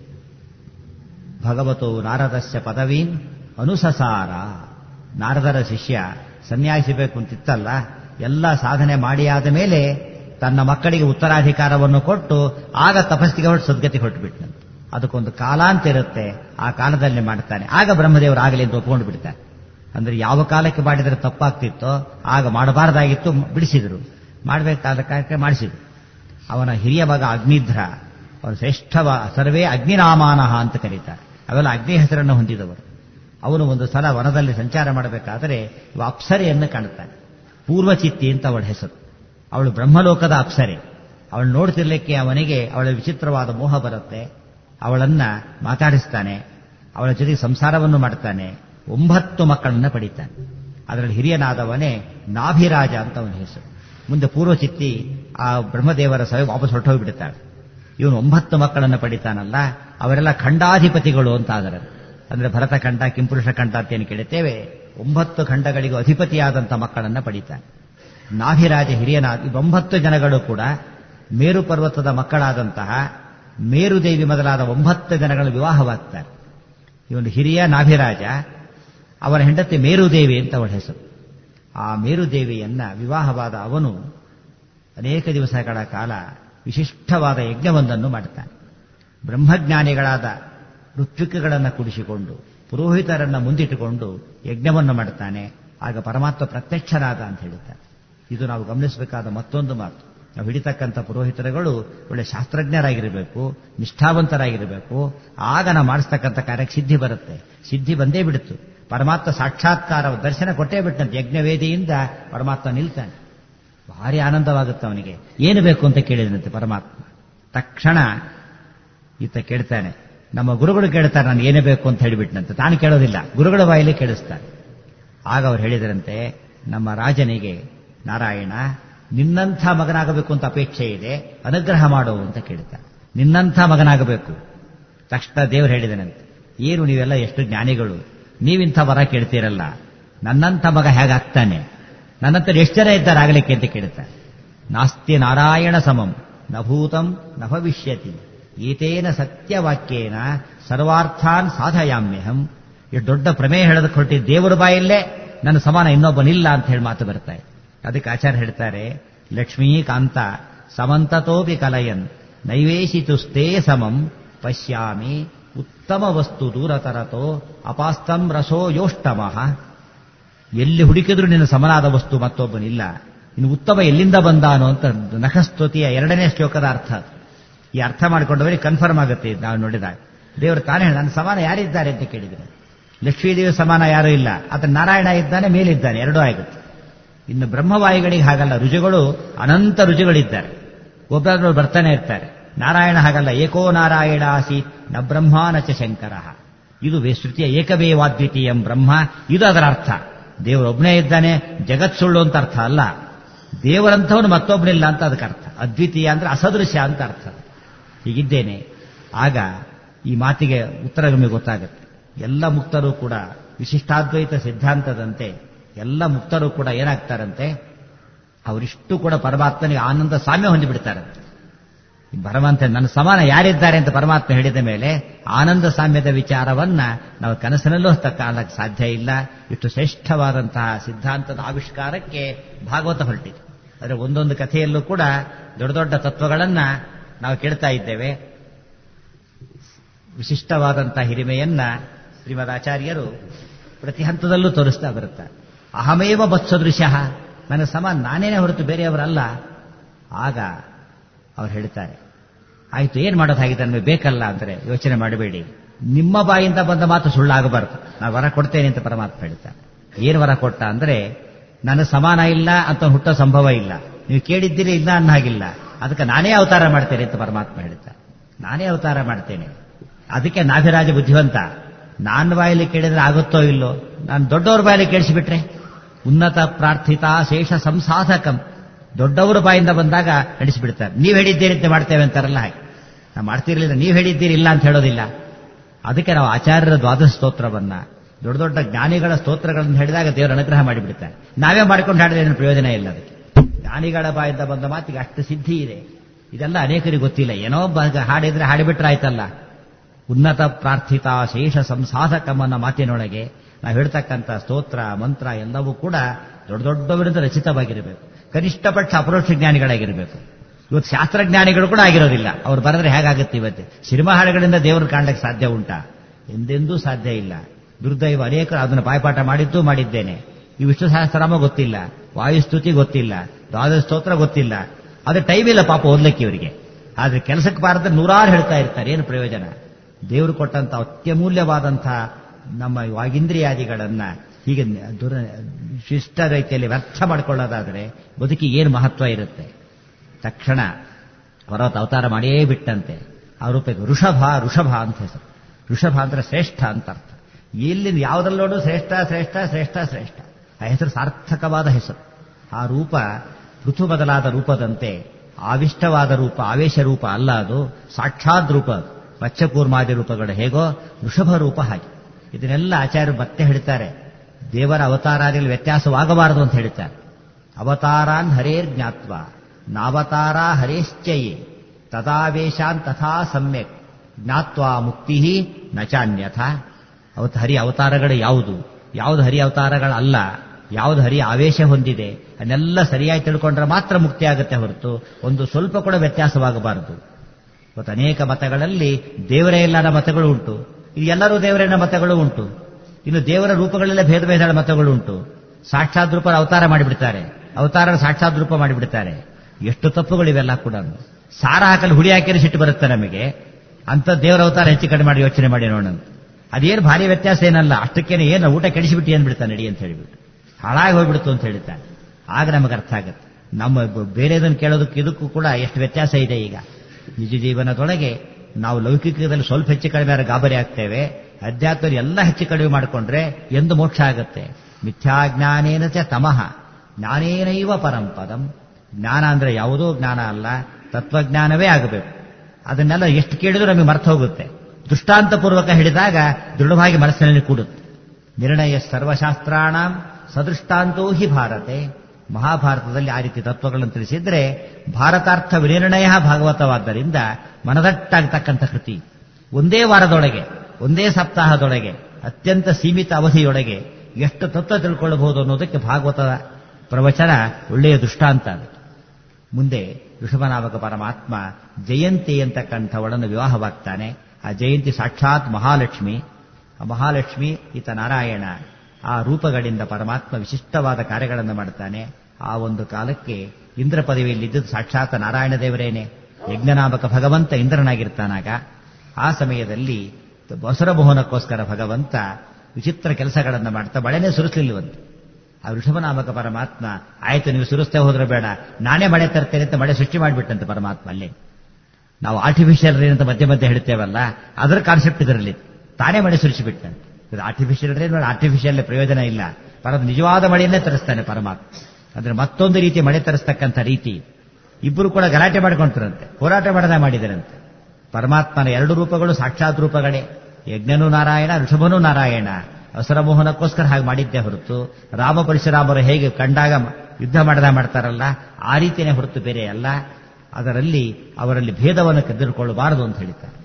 ಭಗವತೋ ನಾರದಸ್ಯ ಪದವೀನ್ ಅನುಸಸಾರ ನಾರದರ ಶಿಷ್ಯ ಸನ್ಯಾಸಿಬೇಕು ಅಂತಿತ್ತಲ್ಲ ಎಲ್ಲ ಸಾಧನೆ ಮಾಡಿ ಆದ ಮೇಲೆ ತನ್ನ ಮಕ್ಕಳಿಗೆ ಉತ್ತರಾಧಿಕಾರವನ್ನು ಕೊಟ್ಟು ಆಗ ತಪಸ್ಸಿಗೆ ಹೊರಟು ಸದ್ಗತಿ ಹೊರಟುಬಿಟ್ನಂತೆ ಅದಕ್ಕೊಂದು ಕಾಲ ಅಂತ ಇರುತ್ತೆ ಆ ಕಾಲದಲ್ಲಿ ಮಾಡ್ತಾನೆ ಆಗ ಬ್ರಹ್ಮದೇವರು ಆಗಲಿ ಅಂತ ಒಪ್ಕೊಂಡು ಬಿಡ್ತಾರೆ ಅಂದ್ರೆ ಯಾವ ಕಾಲಕ್ಕೆ ಮಾಡಿದರೆ ತಪ್ಪಾಗ್ತಿತ್ತೋ ಆಗ ಮಾಡಬಾರದಾಗಿತ್ತು ಬಿಡಿಸಿದ್ರು ಮಾಡಬೇಕಾದ ಕಾರ್ಯಕ್ರಮ ಮಾಡಿಸಿದ್ರು ಅವನ ಹಿರಿಯ ಮಗ ಅಗ್ನಿಧ್ರ ಅವನು ಶ್ರೇಷ್ಠವ ಸರ್ವೇ ಅಗ್ನಿನಾಮಾನಹ ಅಂತ ಕರೀತಾರೆ ಅವೆಲ್ಲ ಅಗ್ನಿ ಹೆಸರನ್ನು ಹೊಂದಿದವರು ಅವನು ಒಂದು ಸಲ ವನದಲ್ಲಿ ಸಂಚಾರ ಮಾಡಬೇಕಾದರೆ ಅಪ್ಸರೆಯನ್ನು ಕಾಣುತ್ತಾನೆ ಪೂರ್ವಚಿತ್ತಿ ಅಂತ ಅವಳ ಹೆಸರು ಅವಳು ಬ್ರಹ್ಮಲೋಕದ ಅಪ್ಸರೆ ಅವಳು ನೋಡ್ತಿರ್ಲಿಕ್ಕೆ ಅವನಿಗೆ ಅವಳ ವಿಚಿತ್ರವಾದ ಮೋಹ ಬರುತ್ತೆ ಅವಳನ್ನ ಮಾತಾಡಿಸ್ತಾನೆ ಅವಳ ಜೊತೆಗೆ ಸಂಸಾರವನ್ನು ಮಾಡ್ತಾನೆ ಒಂಬತ್ತು ಮಕ್ಕಳನ್ನ ಪಡಿತಾನೆ ಅದರಲ್ಲಿ ಹಿರಿಯನಾದವನೇ ನಾಭಿರಾಜ ಅಂತ ಅವನ ಹೆಸರು ಮುಂದೆ ಪೂರ್ವಚಿತ್ತಿ ಆ ಬ್ರಹ್ಮದೇವರ ಸಭೆ ವಾಪಸ್ ಹೊರಟೋಗ್ಬಿಡ್ತಾಳೆ ಇವನು ಒಂಬತ್ತು ಮಕ್ಕಳನ್ನು ಪಡಿತಾನಲ್ಲ ಅವರೆಲ್ಲ ಖಂಡಾಧಿಪತಿಗಳು ಅಂತ ಆದರೆ ಅಂದ್ರೆ ಭರತಖಂಡ ಕಿಂಪುರುಷ ಖಂಡ ಅಂತ ಏನು ಕೇಳುತ್ತೇವೆ ಒಂಬತ್ತು ಖಂಡಗಳಿಗೂ ಅಧಿಪತಿಯಾದಂಥ ಮಕ್ಕಳನ್ನ ಪಡಿತಾನೆ ನಾಭಿರಾಜ ಹಿರಿಯನಾದ ಒಂಬತ್ತು ಜನಗಳು ಕೂಡ ಮೇರು ಪರ್ವತದ ಮಕ್ಕಳಾದಂತಹ ಮೇರುದೇವಿ ಮೊದಲಾದ ಒಂಬತ್ತು ಜನಗಳ ವಿವಾಹವಾಗ್ತಾರೆ ಇವನು ಹಿರಿಯ ನಾಭಿರಾಜ ಅವರ ಹೆಂಡತಿ ಮೇರುದೇವಿ ಅಂತ ಅವಳ ಹೆಸರು ಆ ಮೇರುದೇವಿಯನ್ನ ವಿವಾಹವಾದ ಅವನು ಅನೇಕ ದಿವಸಗಳ ಕಾಲ ವಿಶಿಷ್ಟವಾದ ಯಜ್ಞವೊಂದನ್ನು ಮಾಡುತ್ತಾನೆ ಬ್ರಹ್ಮಜ್ಞಾನಿಗಳಾದ ಋತ್ವಿಕಗಳನ್ನು ಕುಡಿಸಿಕೊಂಡು ಪುರೋಹಿತರನ್ನ ಮುಂದಿಟ್ಟುಕೊಂಡು ಯಜ್ಞವನ್ನು ಮಾಡುತ್ತಾನೆ ಆಗ ಪರಮಾತ್ಮ ಪ್ರತ್ಯಕ್ಷನಾದ ಅಂತ ಹೇಳುತ್ತಾರೆ ಇದು ನಾವು ಗಮನಿಸಬೇಕಾದ ಮತ್ತೊಂದು ಮಾತು ನಾವು ಹಿಡಿತಕ್ಕಂಥ ಪುರೋಹಿತರುಗಳು ಒಳ್ಳೆ ಶಾಸ್ತ್ರಜ್ಞರಾಗಿರಬೇಕು ನಿಷ್ಠಾವಂತರಾಗಿರಬೇಕು ಆಗ ನಾವು ಮಾಡಿಸ್ತಕ್ಕಂಥ ಕಾರ್ಯಕ್ಕೆ ಸಿದ್ಧಿ ಬರುತ್ತೆ ಸಿದ್ಧಿ ಬಂದೇ ಬಿಡುತ್ತು ಪರಮಾತ್ಮ ಸಾಕ್ಷಾತ್ಕಾರ ದರ್ಶನ ಕೊಟ್ಟೇ ಬಿಟ್ಟಂತೆ ಯಜ್ಞವೇದಿಯಿಂದ ಪರಮಾತ್ಮ ನಿಲ್ತಾನೆ ಭಾರಿ ಆನಂದವಾಗುತ್ತೆ ಅವನಿಗೆ ಏನು ಬೇಕು ಅಂತ ಕೇಳಿದಂತೆ ಪರಮಾತ್ಮ ತಕ್ಷಣ ಈತ ಕೇಳ್ತಾನೆ ನಮ್ಮ ಗುರುಗಳು ಕೇಳ್ತಾರೆ ನಾನು ಏನೇ ಬೇಕು ಅಂತ ಹೇಳಿಬಿಟ್ನಂತೆ ತಾನು ಕೇಳೋದಿಲ್ಲ ಗುರುಗಳ ಬಾಯಲ್ಲಿ ಕೇಳಿಸ್ತಾನೆ ಆಗ ಅವ್ರು ಹೇಳಿದರಂತೆ ನಮ್ಮ ರಾಜನಿಗೆ ನಾರಾಯಣ ನಿನ್ನಂಥ ಮಗನಾಗಬೇಕು ಅಂತ ಅಪೇಕ್ಷೆ ಇದೆ ಅನುಗ್ರಹ ಮಾಡು ಅಂತ ಕೇಳ್ತಾನೆ ನಿನ್ನಂಥ ಮಗನಾಗಬೇಕು ತಕ್ಷಣ ದೇವರು ಹೇಳಿದನಂತೆ ಏನು ನೀವೆಲ್ಲ ಎಷ್ಟು ಜ್ಞಾನಿಗಳು ನೀವಿಂಥ ವರ ಕೇಳ್ತೀರಲ್ಲ ನನ್ನಂಥ ಮಗ ಹೇಗಾಗ್ತಾನೆ ನನ್ನಂತರ ಎಷ್ಟು ಜನ ಇದ್ದಾರೆ ಆಗಲಿಕ್ಕೆ ಅಂತ ಕೇಳ್ತಾರೆ ನಾಸ್ತಿ ನಾರಾಯಣ ಸಮಂ ನಭೂತಂ ನ ಭವಿಷ್ಯತಿ ಈತೇನ ಸತ್ಯವಾಕ್ಯೇನ ಸರ್ವಾರ್ಥಾನ್ ಸಾಧಯಾಮ್ಯಹಂ ಎಷ್ಟು ದೊಡ್ಡ ಪ್ರಮೇಯ ಹೇಳೋದಕ್ಕೆ ಹೊರಟಿ ದೇವರ ಬಾಯಲ್ಲೇ ನನ್ನ ಸಮಾನ ಇನ್ನೊಬ್ಬನಿಲ್ಲ ಅಂತ ಹೇಳಿ ಮಾತು ಬರ್ತಾ ಇದೆ ಅದಕ್ಕೆ ಆಚಾರ್ಯ ಹೇಳ್ತಾರೆ ಲಕ್ಷ್ಮೀಕಾಂತ ಸಮಂತತೋಪಿ ಕಲಯನ್ ನೈವೇಶಿತುಸ್ತೇ ಸಮಂ ಪಶ್ಯಾಮಿ ಉತ್ತಮ ವಸ್ತು ದೂರತರತೋ ಅಪಾಸ್ತಂ ರಸೋ ಯೋಷ್ಟಮಃ ಎಲ್ಲಿ ಹುಡುಕಿದ್ರು ನಿನ್ನ ಸಮನಾದ ವಸ್ತು ಮತ್ತೊಬ್ಬನಿಲ್ಲ ಇನ್ನು ಉತ್ತಮ ಎಲ್ಲಿಂದ ಬಂದಾನೋ ಅಂತ ನಖಸ್ತುತಿಯ ಎರಡನೇ ಶ್ಲೋಕದ ಅರ್ಥ ಈ ಅರ್ಥ ಮಾಡಿಕೊಂಡವರಿಗೆ ಕನ್ಫರ್ಮ್ ಆಗುತ್ತೆ ನಾವು ನೋಡಿದಾಗ ದೇವರು ತಾನೇ ನನ್ನ ಸಮಾನ ಯಾರಿದ್ದಾರೆ ಅಂತ ಕೇಳಿದರೆ ಲಕ್ಷ್ಮೀದೇವಿ ಸಮಾನ ಯಾರೂ ಇಲ್ಲ ಆತ ನಾರಾಯಣ ಇದ್ದಾನೆ ಮೇಲಿದ್ದಾನೆ ಎರಡೂ ಆಗುತ್ತೆ ಇನ್ನು ಬ್ರಹ್ಮವಾಯುಗಳಿಗೆ ಹಾಗಲ್ಲ ರುಜುಗಳು ಅನಂತ ರುಜುಗಳಿದ್ದಾರೆ ಒಬ್ಬರಾದ್ರು ಬರ್ತಾನೆ ಇರ್ತಾರೆ ನಾರಾಯಣ ಹಾಗಲ್ಲ ಏಕೋ ನಾರಾಯಣ ಆಸೀತ್ ನ ಬ್ರಹ್ಮ ನ ಚ ಶಂಕರ ಇದು ವೇ- ಶ್ರುತಿಯ ಏಕಮೇವಾದ್ವಿತೀಯಂ ಬ್ರಹ್ಮ ಇದು ಅದರ ಅರ್ಥ ದೇವರೊಬ್ಬನೇ ಇದ್ದಾನೆ ಜಗತ್ ಸುಳ್ಳು ಅಂತ ಅರ್ಥ ಅಲ್ಲ ದೇವರಂಥವನು ಮತ್ತೊಬ್ಬನಿಲ್ಲ ಅಂತ ಅದಕ್ಕೆ ಅರ್ಥ ಅದ್ವಿತೀಯ ಅಂದ್ರೆ ಅಸದೃಶ್ಯ ಅಂತ ಅರ್ಥ ಹೀಗಿದ್ದೇನೆ ಆಗ ಈ ಮಾತಿಗೆ ಉತ್ತರ ನಿಮಗೆ ಗೊತ್ತಾಗುತ್ತೆ ಎಲ್ಲ ಮುಕ್ತರು ಕೂಡ ವಿಶಿಷ್ಟಾದ್ವೈತ ಸಿದ್ಧಾಂತದಂತೆ ಎಲ್ಲ ಮುಕ್ತರು ಕೂಡ ಏನಾಗ್ತಾರಂತೆ ಅವರಿಷ್ಟು ಕೂಡ ಪರಮಾತ್ಮನಿಗೆ ಆನಂದ ಸಾಮ್ಯ ಹೊಂದಿಬಿಡ್ತಾರಂತೆ ಈ ಭಗವಂತ ನನ್ನ ಸಮಾನ ಯಾರಿದ್ದಾರೆ ಅಂತ ಪರಮಾತ್ಮ ಹೇಳಿದ ಮೇಲೆ ಆನಂದ ಸಾಮ್ಯದ ವಿಚಾರವನ್ನ ನಾವು ಕನಸಿನಲ್ಲೂ ತಕ್ಕಾಲಕ್ಕೆ ಸಾಧ್ಯ ಇಲ್ಲ ಇಷ್ಟು ಶ್ರೇಷ್ಠವಾದಂತಹ ಸಿದ್ಧಾಂತದ ಆವಿಷ್ಕಾರಕ್ಕೆ ಭಾಗವತ ಹೊರಟಿದೆ ಆದರೆ ಒಂದೊಂದು ಕಥೆಯಲ್ಲೂ ಕೂಡ ದೊಡ್ಡ ದೊಡ್ಡ ತತ್ವಗಳನ್ನ ನಾವು ಕೇಳ್ತಾ ಇದ್ದೇವೆ ವಿಶಿಷ್ಟವಾದಂತಹ ಹಿರಿಮೆಯನ್ನ ಶ್ರೀಮದ್ ಆಚಾರ್ಯರು ಪ್ರತಿ ಹಂತದಲ್ಲೂ ತೋರಿಸ್ತಾ ಬರುತ್ತಾರೆ ಅಹಮೇವ ಬತ್ಸದೃಶ ನನ್ನ ಸಮ ನಾನೇನೇ ಹೊರತು ಬೇರೆಯವರಲ್ಲ ಆಗ ಅವ್ರು ಹೇಳ್ತಾರೆ ಆಯ್ತು ಏನ್ ಮಾಡೋದು ಹಾಗಿದ್ರೆ ನಮಗೆ ಬೇಕಲ್ಲ ಅಂದ್ರೆ ಯೋಚನೆ ಮಾಡಬೇಡಿ ನಿಮ್ಮ ಬಾಯಿಂದ ಬಂದ ಮಾತು ಸುಳ್ಳಾಗಬಾರದು ನಾನು ವರ ಕೊಡ್ತೇನೆ ಅಂತ ಪರಮಾತ್ಮ ಹೇಳ್ತಾರೆ ಏನ್ ವರ ಕೊಟ್ಟ ಅಂದ್ರೆ ನನ್ನ ಸಮಾನ ಇಲ್ಲ ಅಂತ ಹುಟ್ಟೋ ಸಂಭವ ಇಲ್ಲ ನೀವು ಕೇಳಿದ್ದೀರಿ ಇಲ್ಲ ಅನ್ನೋ ಹಾಗಿಲ್ಲ ಅದಕ್ಕೆ ನಾನೇ ಅವತಾರ ಮಾಡ್ತೇನೆ ಅಂತ ಪರಮಾತ್ಮ ಹೇಳ್ತಾರೆ ನಾನೇ ಅವತಾರ ಮಾಡ್ತೇನೆ ಅದಕ್ಕೆ ನಾಭಿರಾಜ ಬುದ್ಧಿವಂತ ನಾನು ಬಾಯಲ್ಲಿ ಕೇಳಿದ್ರೆ ಆಗುತ್ತೋ ಇಲ್ಲೋ ನಾನು ದೊಡ್ಡವ್ರ ಬಾಯಲ್ಲಿ ಕೇಳಿಸಿಬಿಟ್ರೆ ಉನ್ನತ ಪ್ರಾರ್ಥಿತ ಶೇಷ ಸಂಸಾಧಕಂ ದೊಡ್ಡವರ ಬಾಯಿಂದ ಬಂದಾಗ ನಡೆಸಿಬಿಡ್ತಾರೆ ನೀವು ಹೇಳಿದ್ದೀರಿ ಅಂತ ಮಾಡ್ತೇವೆ ಅಂತಾರಲ್ಲ ಹಾಗೆ ನಾವು ಮಾಡ್ತಿರ್ಲಿಲ್ಲ ನೀವು ಹೇಳಿದ್ದೀರಿ ಇಲ್ಲ ಅಂತ ಹೇಳೋದಿಲ್ಲ ಅದಕ್ಕೆ ನಾವು ಆಚಾರ್ಯರ ದ್ವಾದಶ ಸ್ತೋತ್ರವನ್ನ ದೊಡ್ಡ ದೊಡ್ಡ ಜ್ಞಾನಿಗಳ ಸ್ತೋತ್ರಗಳನ್ನು ಹೇಳಿದಾಗ ದೇವರ ಅನುಗ್ರಹ ಮಾಡಿಬಿಡ್ತಾರೆ ನಾವೇ ಮಾಡ್ಕೊಂಡು ಹಾಡಿದ್ರೆ ಏನು ಪ್ರಯೋಜನ ಇಲ್ಲ ಅದಕ್ಕೆ ಜ್ಞಾನಿಗಳ ಬಾಯಿಂದ ಬಂದ ಮಾತಿಗೆ ಅಷ್ಟು ಸಿದ್ಧಿ ಇದೆ ಇದೆಲ್ಲ ಅನೇಕರಿಗೆ ಗೊತ್ತಿಲ್ಲ ಏನೋ ಬ- ಹಾಡಿದ್ರೆ ಹಾಡಿಬಿಟ್ರೆ ಆಯ್ತಲ್ಲ ಉನ್ನತ ಪ್ರಾರ್ಥಿತ ಶೇಷ ಸಂಸಾಧಕಮನ್ನ ಮಾತಿನೊಳಗೆ ನಾವು ಹೇಳ್ತಕ್ಕಂಥ ಸ್ತೋತ್ರ ಮಂತ್ರ ಎಲ್ಲವೂ ಕೂಡ ದೊಡ್ಡ ದೊಡ್ಡವರಿಂದ ರಚಿತವಾಗಿರಬೇಕು ಕನಿಷ್ಠ ಪಕ್ಷ ಅಪರೋಕ್ಷ ಜ್ಞಾನಿಗಳಾಗಿರಬೇಕು ಇವತ್ತು ಶಾಸ್ತ್ರಜ್ಞಾನಿಗಳು ಕೂಡ ಆಗಿರೋದಿಲ್ಲ ಅವ್ರು ಬರೆದ್ರೆ ಹೇಗಾಗುತ್ತೆ ಇವತ್ತು ಸಿನಿಮಾ ಹಾಡುಗಳಿಂದ ದೇವರು ಕಾಣ್ಲಿಕ್ಕೆ ಸಾಧ್ಯ ಉಂಟಾ ಎಂದೆಂದೂ ಸಾಧ್ಯ ಇಲ್ಲ ದುರ್ದೈವ ಅನೇಕರು ಅದನ್ನು ಬಾಯ್ಪಾಠ ಮಾಡಿದ್ದು ಮಾಡಿದ್ದೇನೆ ಈ ವಿಷ್ಣು ಸಹಸ್ರನಾಮ ಗೊತ್ತಿಲ್ಲ ವಾಯುಸ್ತುತಿ ಗೊತ್ತಿಲ್ಲ ದ್ವಾದಶ ಸ್ತೋತ್ರ ಗೊತ್ತಿಲ್ಲ ಅದು ಟೈಮ್ ಇಲ್ಲ ಪಾಪ ಓದ್ಲಿಕ್ಕೆ ಇವರಿಗೆ ಆದ್ರೆ ಕೆಲಸಕ್ಕೆ ಬಾರದ್ರೆ ನೂರಾರು ಹೇಳ್ತಾ ಇರ್ತಾರೆ ಏನು ಪ್ರಯೋಜನ ದೇವರು ಕೊಟ್ಟಂತ ಅತ್ಯಮೂಲ್ಯವಾದಂತಹ ನಮ್ಮ ವಾಗಿಂದ್ರಿಯಾದಿಗಳನ್ನ ಹೀಗೆ ದುರ ಶಿಷ್ಟ ರೀತಿಯಲ್ಲಿ ವ್ಯರ್ಥ ಮಾಡಿಕೊಳ್ಳೋದಾದ್ರೆ ಬದುಕಿಗೆ ಏನು ಮಹತ್ವ ಇರುತ್ತೆ ತಕ್ಷಣ ಪರ್ವತ ಅವತಾರ ಮಾಡೇ ಬಿಟ್ಟಂತೆ ಆ ರೂಪಕ್ಕೆ ಋಷಭ ಋಷಭ ಅಂತ ಹೆಸರು ಋಷಭ ಅಂದ್ರೆ ಶ್ರೇಷ್ಠ ಅಂತ ಅರ್ಥ ಎಲ್ಲಿ ಯಾವುದ್ರಲ್ಲಿ ನೋಡು ಶ್ರೇಷ್ಠ ಶ್ರೇಷ್ಠ ಶ್ರೇಷ್ಠ ಶ್ರೇಷ್ಠ ಆ ಹೆಸರು ಸಾರ್ಥಕವಾದ ಹೆಸರು ಆ ರೂಪ ಋತು ಬದಲಾದ ರೂಪದಂತೆ ಆವಿಷ್ಟವಾದ ರೂಪ ಆವೇಶ ರೂಪ ಅಲ್ಲ ಅದು ಸಾಕ್ಷಾತ್ ರೂಪ ಅದು ವಚ್ಚಕೂರ್ಮಾದಿ ರೂಪಗಳು ಹೇಗೋ ವೃಷಭ ರೂಪ ಹಾಗೆ ಇದನ್ನೆಲ್ಲ ಆಚಾರ್ಯರು ಮತ್ತೆ ಹೇಳ್ತಾರೆ ದೇವರ ಅವತಾರಾದಿಗಳು ವ್ಯತ್ಯಾಸವಾಗಬಾರದು ಅಂತ ಹೇಳ್ತಾರೆ ಅವತಾರಾನ್ ಹರೇರ್ ಜ್ಞಾತ್ವ ನಾವತಾರ ಹರೇಶ್ಚಯೇ ತದಾವೇಶಾನ್ ತಥಾ ಸಮ್ಯಕ್ ಜ್ಞಾತ್ವ ಮುಕ್ತಿ ನಚಾನ್ಯಥ ಅವತ್ತು ಹರಿ ಅವತಾರಗಳು ಯಾವುದು ಯಾವುದು ಹರಿ ಅವತಾರಗಳಲ್ಲ ಯಾವುದು ಹರಿ ಆವೇಶ ಹೊಂದಿದೆ ಅದನ್ನೆಲ್ಲ ಸರಿಯಾಗಿ ತಿಳ್ಕೊಂಡ್ರೆ ಮಾತ್ರ ಮುಕ್ತಿ ಆಗುತ್ತೆ ಹೊರತು ಒಂದು ಸ್ವಲ್ಪ ಕೂಡ ವ್ಯತ್ಯಾಸವಾಗಬಾರದು ಇವತ್ತು ಅನೇಕ ಮತಗಳಲ್ಲಿ ದೇವರೇ ಇಲ್ಲದ ಮತಗಳು ಉಂಟು ಇದು ಎಲ್ಲರೂ ದೇವರೇನ ಮತಗಳು ಉಂಟು ಇನ್ನು ದೇವರ ರೂಪಗಳೆಲ್ಲ ಭೇದ ಭೇದಗಳ ಮತಗಳು ಉಂಟು ಸಾಕ್ಷಾತ್ ರೂಪ ಅವತಾರ ಮಾಡಿಬಿಡ್ತಾರೆ ಅವತಾರ ಸಾಕ್ಷಾತ್ ರೂಪ ಮಾಡಿಬಿಡ್ತಾರೆ ಎಷ್ಟು ತಪ್ಪುಗಳಿವೆಲ್ಲ ಕೂಡ ಸಾರ ಹಾಕಲು ಹುಡಿ ಹಾಕಿದ್ರೆ ಸಿಟ್ಟು ಬರುತ್ತೆ ನಮಗೆ ಅಂತ ದೇವರ ಅವತಾರ ಹೆಚ್ಚು ಕಡಿಮೆ ಮಾಡಿ ಯೋಚನೆ ಮಾಡಿ ನೋಡೋಣ ಅದೇನು ಭಾರಿ ವ್ಯತ್ಯಾಸ ಏನಲ್ಲ ಅಷ್ಟಕ್ಕೇನೆ ಏನು ಊಟ ಕೆಡಿಸಿಬಿಟ್ಟು ಏನ್ ಬಿಡ್ತಾನೆ ನಡಿ ಅಂತ ಹೇಳಿಬಿಟ್ಟು ಹಾಳಾಗಿ ಹೋಗ್ಬಿಡ್ತು ಅಂತ ಹೇಳ್ತಾನೆ ಆಗ ನಮಗೆ ಅರ್ಥ ಆಗುತ್ತೆ ನಮ್ಮ ಬ- ಬೇರೆದನ್ನು ಕೇಳೋದಕ್ಕೆ ಇದಕ್ಕೂ ಕೂಡ ಎಷ್ಟು ವ್ಯತ್ಯಾಸ ಇದೆ ಈಗ ನಿಜ ಜೀವನದೊಳಗೆ ನಾವು ಲೌಕಿಕದಲ್ಲಿ ಸ್ವಲ್ಪ ಹೆಚ್ಚು ಕಡಿಮೆ ಆದ್ರೆ ಗಾಬರಿ ಆಗ್ತೇವೆ ಅಧ್ಯಾತ್ಮದಲ್ಲಿ ಎಲ್ಲ ಹೆಚ್ಚು ಕಡಿಮೆ ಮಾಡಿಕೊಂಡ್ರೆ ಎಂದು ಮೋಕ್ಷ ಆಗುತ್ತೆ ಮಿಥ್ಯಾಜ್ಞಾನೇನ ಚ ತಮಃ ಜ್ಞಾನೇನೈವ ಪರಂಪದಂ ಜ್ಞಾನ ಅಂದ್ರೆ ಯಾವುದೋ ಜ್ಞಾನ ಅಲ್ಲ ತತ್ವಜ್ಞಾನವೇ ಆಗಬೇಕು ಅದನ್ನೆಲ್ಲ ಎಷ್ಟು ಕೇಳಿದ್ರೂ ನಮಗೆ ಮರ್ತ ಹೋಗುತ್ತೆ ದೃಷ್ಟಾಂತಪೂರ್ವಕ ಹಿಡಿದಾಗ ದೃಢವಾಗಿ ಮನಸ್ಸಿನಲ್ಲಿ ಕೂಡುತ್ತೆ ನಿರ್ಣಯ ಸರ್ವಶಾಸ್ತ್ರಾಣ ಸದೃಷ್ಟಾಂತೋ ಹಿ ಭಾರತೆ ಮಹಾಭಾರತದಲ್ಲಿ ಆ ರೀತಿ ತತ್ವಗಳನ್ನು ತಿಳಿಸಿದ್ರೆ ಭಾರತಾರ್ಥ ವಿನಿರ್ಣಯ ಭಾಗವತವಾದ್ದರಿಂದ ಮನದಟ್ಟಾಗತಕ್ಕಂಥ ಕೃತಿ ಒಂದೇ ವಾರದೊಳಗೆ ಒಂದೇ ಸಪ್ತಾಹದೊಳಗೆ ಅತ್ಯಂತ ಸೀಮಿತ ಅವಧಿಯೊಳಗೆ ಎಷ್ಟು ತತ್ವ ತಿಳ್ಕೊಳ್ಳಬಹುದು ಅನ್ನೋದಕ್ಕೆ ಭಾಗವತದ ಪ್ರವಚನ ಒಳ್ಳೆಯ ದೃಷ್ಟಾಂತ ಅದು ಮುಂದೆ ಋಷಭನಾಮಕ ಪರಮಾತ್ಮ ಜಯಂತಿ ಅಂತಕ್ಕಂಥವಳನ್ನು ವಿವಾಹವಾಗ್ತಾನೆ ಆ ಜಯಂತಿ ಸಾಕ್ಷಾತ್ ಮಹಾಲಕ್ಷ್ಮಿ ಆ ಮಹಾಲಕ್ಷ್ಮಿ ಈತ ನಾರಾಯಣ ಆ ರೂಪಗಳಿಂದ ಪರಮಾತ್ಮ ವಿಶಿಷ್ಟವಾದ ಕಾರ್ಯಗಳನ್ನು ಮಾಡ್ತಾನೆ ಆ ಒಂದು ಕಾಲಕ್ಕೆ ಇಂದ್ರ ಪದವಿಯಲ್ಲಿದ್ದುದು ಸಾಕ್ಷಾತ್ ನಾರಾಯಣ ದೇವರೇನೆ ಯಜ್ಞನಾಮಕ ಭಗವಂತ ಇಂದ್ರನಾಗಿರ್ತಾನಾಗ ಆ ಸಮಯದಲ್ಲಿ ಬಸರ ಮೋಹನಕ್ಕೋಸ್ಕರ ಭಗವಂತ ವಿಚಿತ್ರ ಕೆಲಸಗಳನ್ನು ಮಾಡ್ತಾ ಬಳೆನೇ ಸುರಿಸಲಿಲ್ಲವಂತೆ ಆ ಋಷಭನಾಮಕ ಪರಮಾತ್ಮ ಆಯ್ತು ನೀವು ಸುರಿಸ್ತೇ ಹೋದ್ರೆ ಬೇಡ ನಾನೇ ಮಳೆ ತರ್ತೇನೆ ಅಂತ ಮಳೆ ಸೃಷ್ಟಿ ಮಾಡಿಬಿಟ್ಟಂತೆ ಪರಮಾತ್ಮ ಅಲ್ಲಿ ನಾವು ಆರ್ಟಿಫಿಷಿಯಲ್ ರೈನ್ ಅಂತ ಮಧ್ಯೆ ಮಧ್ಯೆ ಹೇಳ್ತೇವಲ್ಲ ಅದರ ಕಾನ್ಸೆಪ್ಟ್ ಇದರಲ್ಲಿ ತಾನೇ ಮಳೆ ಸುರಿಸಿಬಿಟ್ಟಂತೆ ಇದು ಆರ್ಟಿಫಿಷಿಯಲ್ ರೈನ್ ಆರ್ಟಿಫಿಷಿಯಲ್ ಪ್ರಯೋಜನ ಇಲ್ಲ ಪರ ನಿಜವಾದ ಮಳೆಯನ್ನೇ ತರಿಸ್ತಾನೆ ಪರಮಾತ್ಮ ಅಂದ್ರೆ ಮತ್ತೊಂದು ರೀತಿ ಮಳೆ ತರಿಸ್ತಕ್ಕಂಥ ರೀತಿ ಇಬ್ಬರು ಕೂಡ ಗಲಾಟೆ ಮಾಡ್ಕೊಂತಾರಂತೆ ಹೋರಾಟ ಮಾಡದ ಮಾಡಿದರಂತೆ ಪರಮಾತ್ಮನ ಎರಡು ರೂಪಗಳು ಸಾಕ್ಷಾತ್ ರೂಪಗಳೇ ಯಜ್ಞನೂ ನಾರಾಯಣ ಋಷಭನೂ ನಾರಾಯಣ ಅಸರಮೋಹನಕ್ಕೋಸ್ಕರ ಹಾಗೆ ಮಾಡಿದ್ದೇ ಹೊರತು ರಾಮ ಪರಶುರಾಮರು ಹೇಗೆ ಕಂಡಾಗ ಯುದ್ಧ ಮಾಡದ ಮಾಡ್ತಾರಲ್ಲ ಆ ರೀತಿಯೇ ಹೊರತು ಬೇರೆ ಅಲ್ಲ ಅದರಲ್ಲಿ ಅವರಲ್ಲಿ ಭೇದವನ್ನು ಕದ್ದಿರುಕೊಳ್ಳಬಾರದು ಅಂತ ಹೇಳ್ತಾರೆ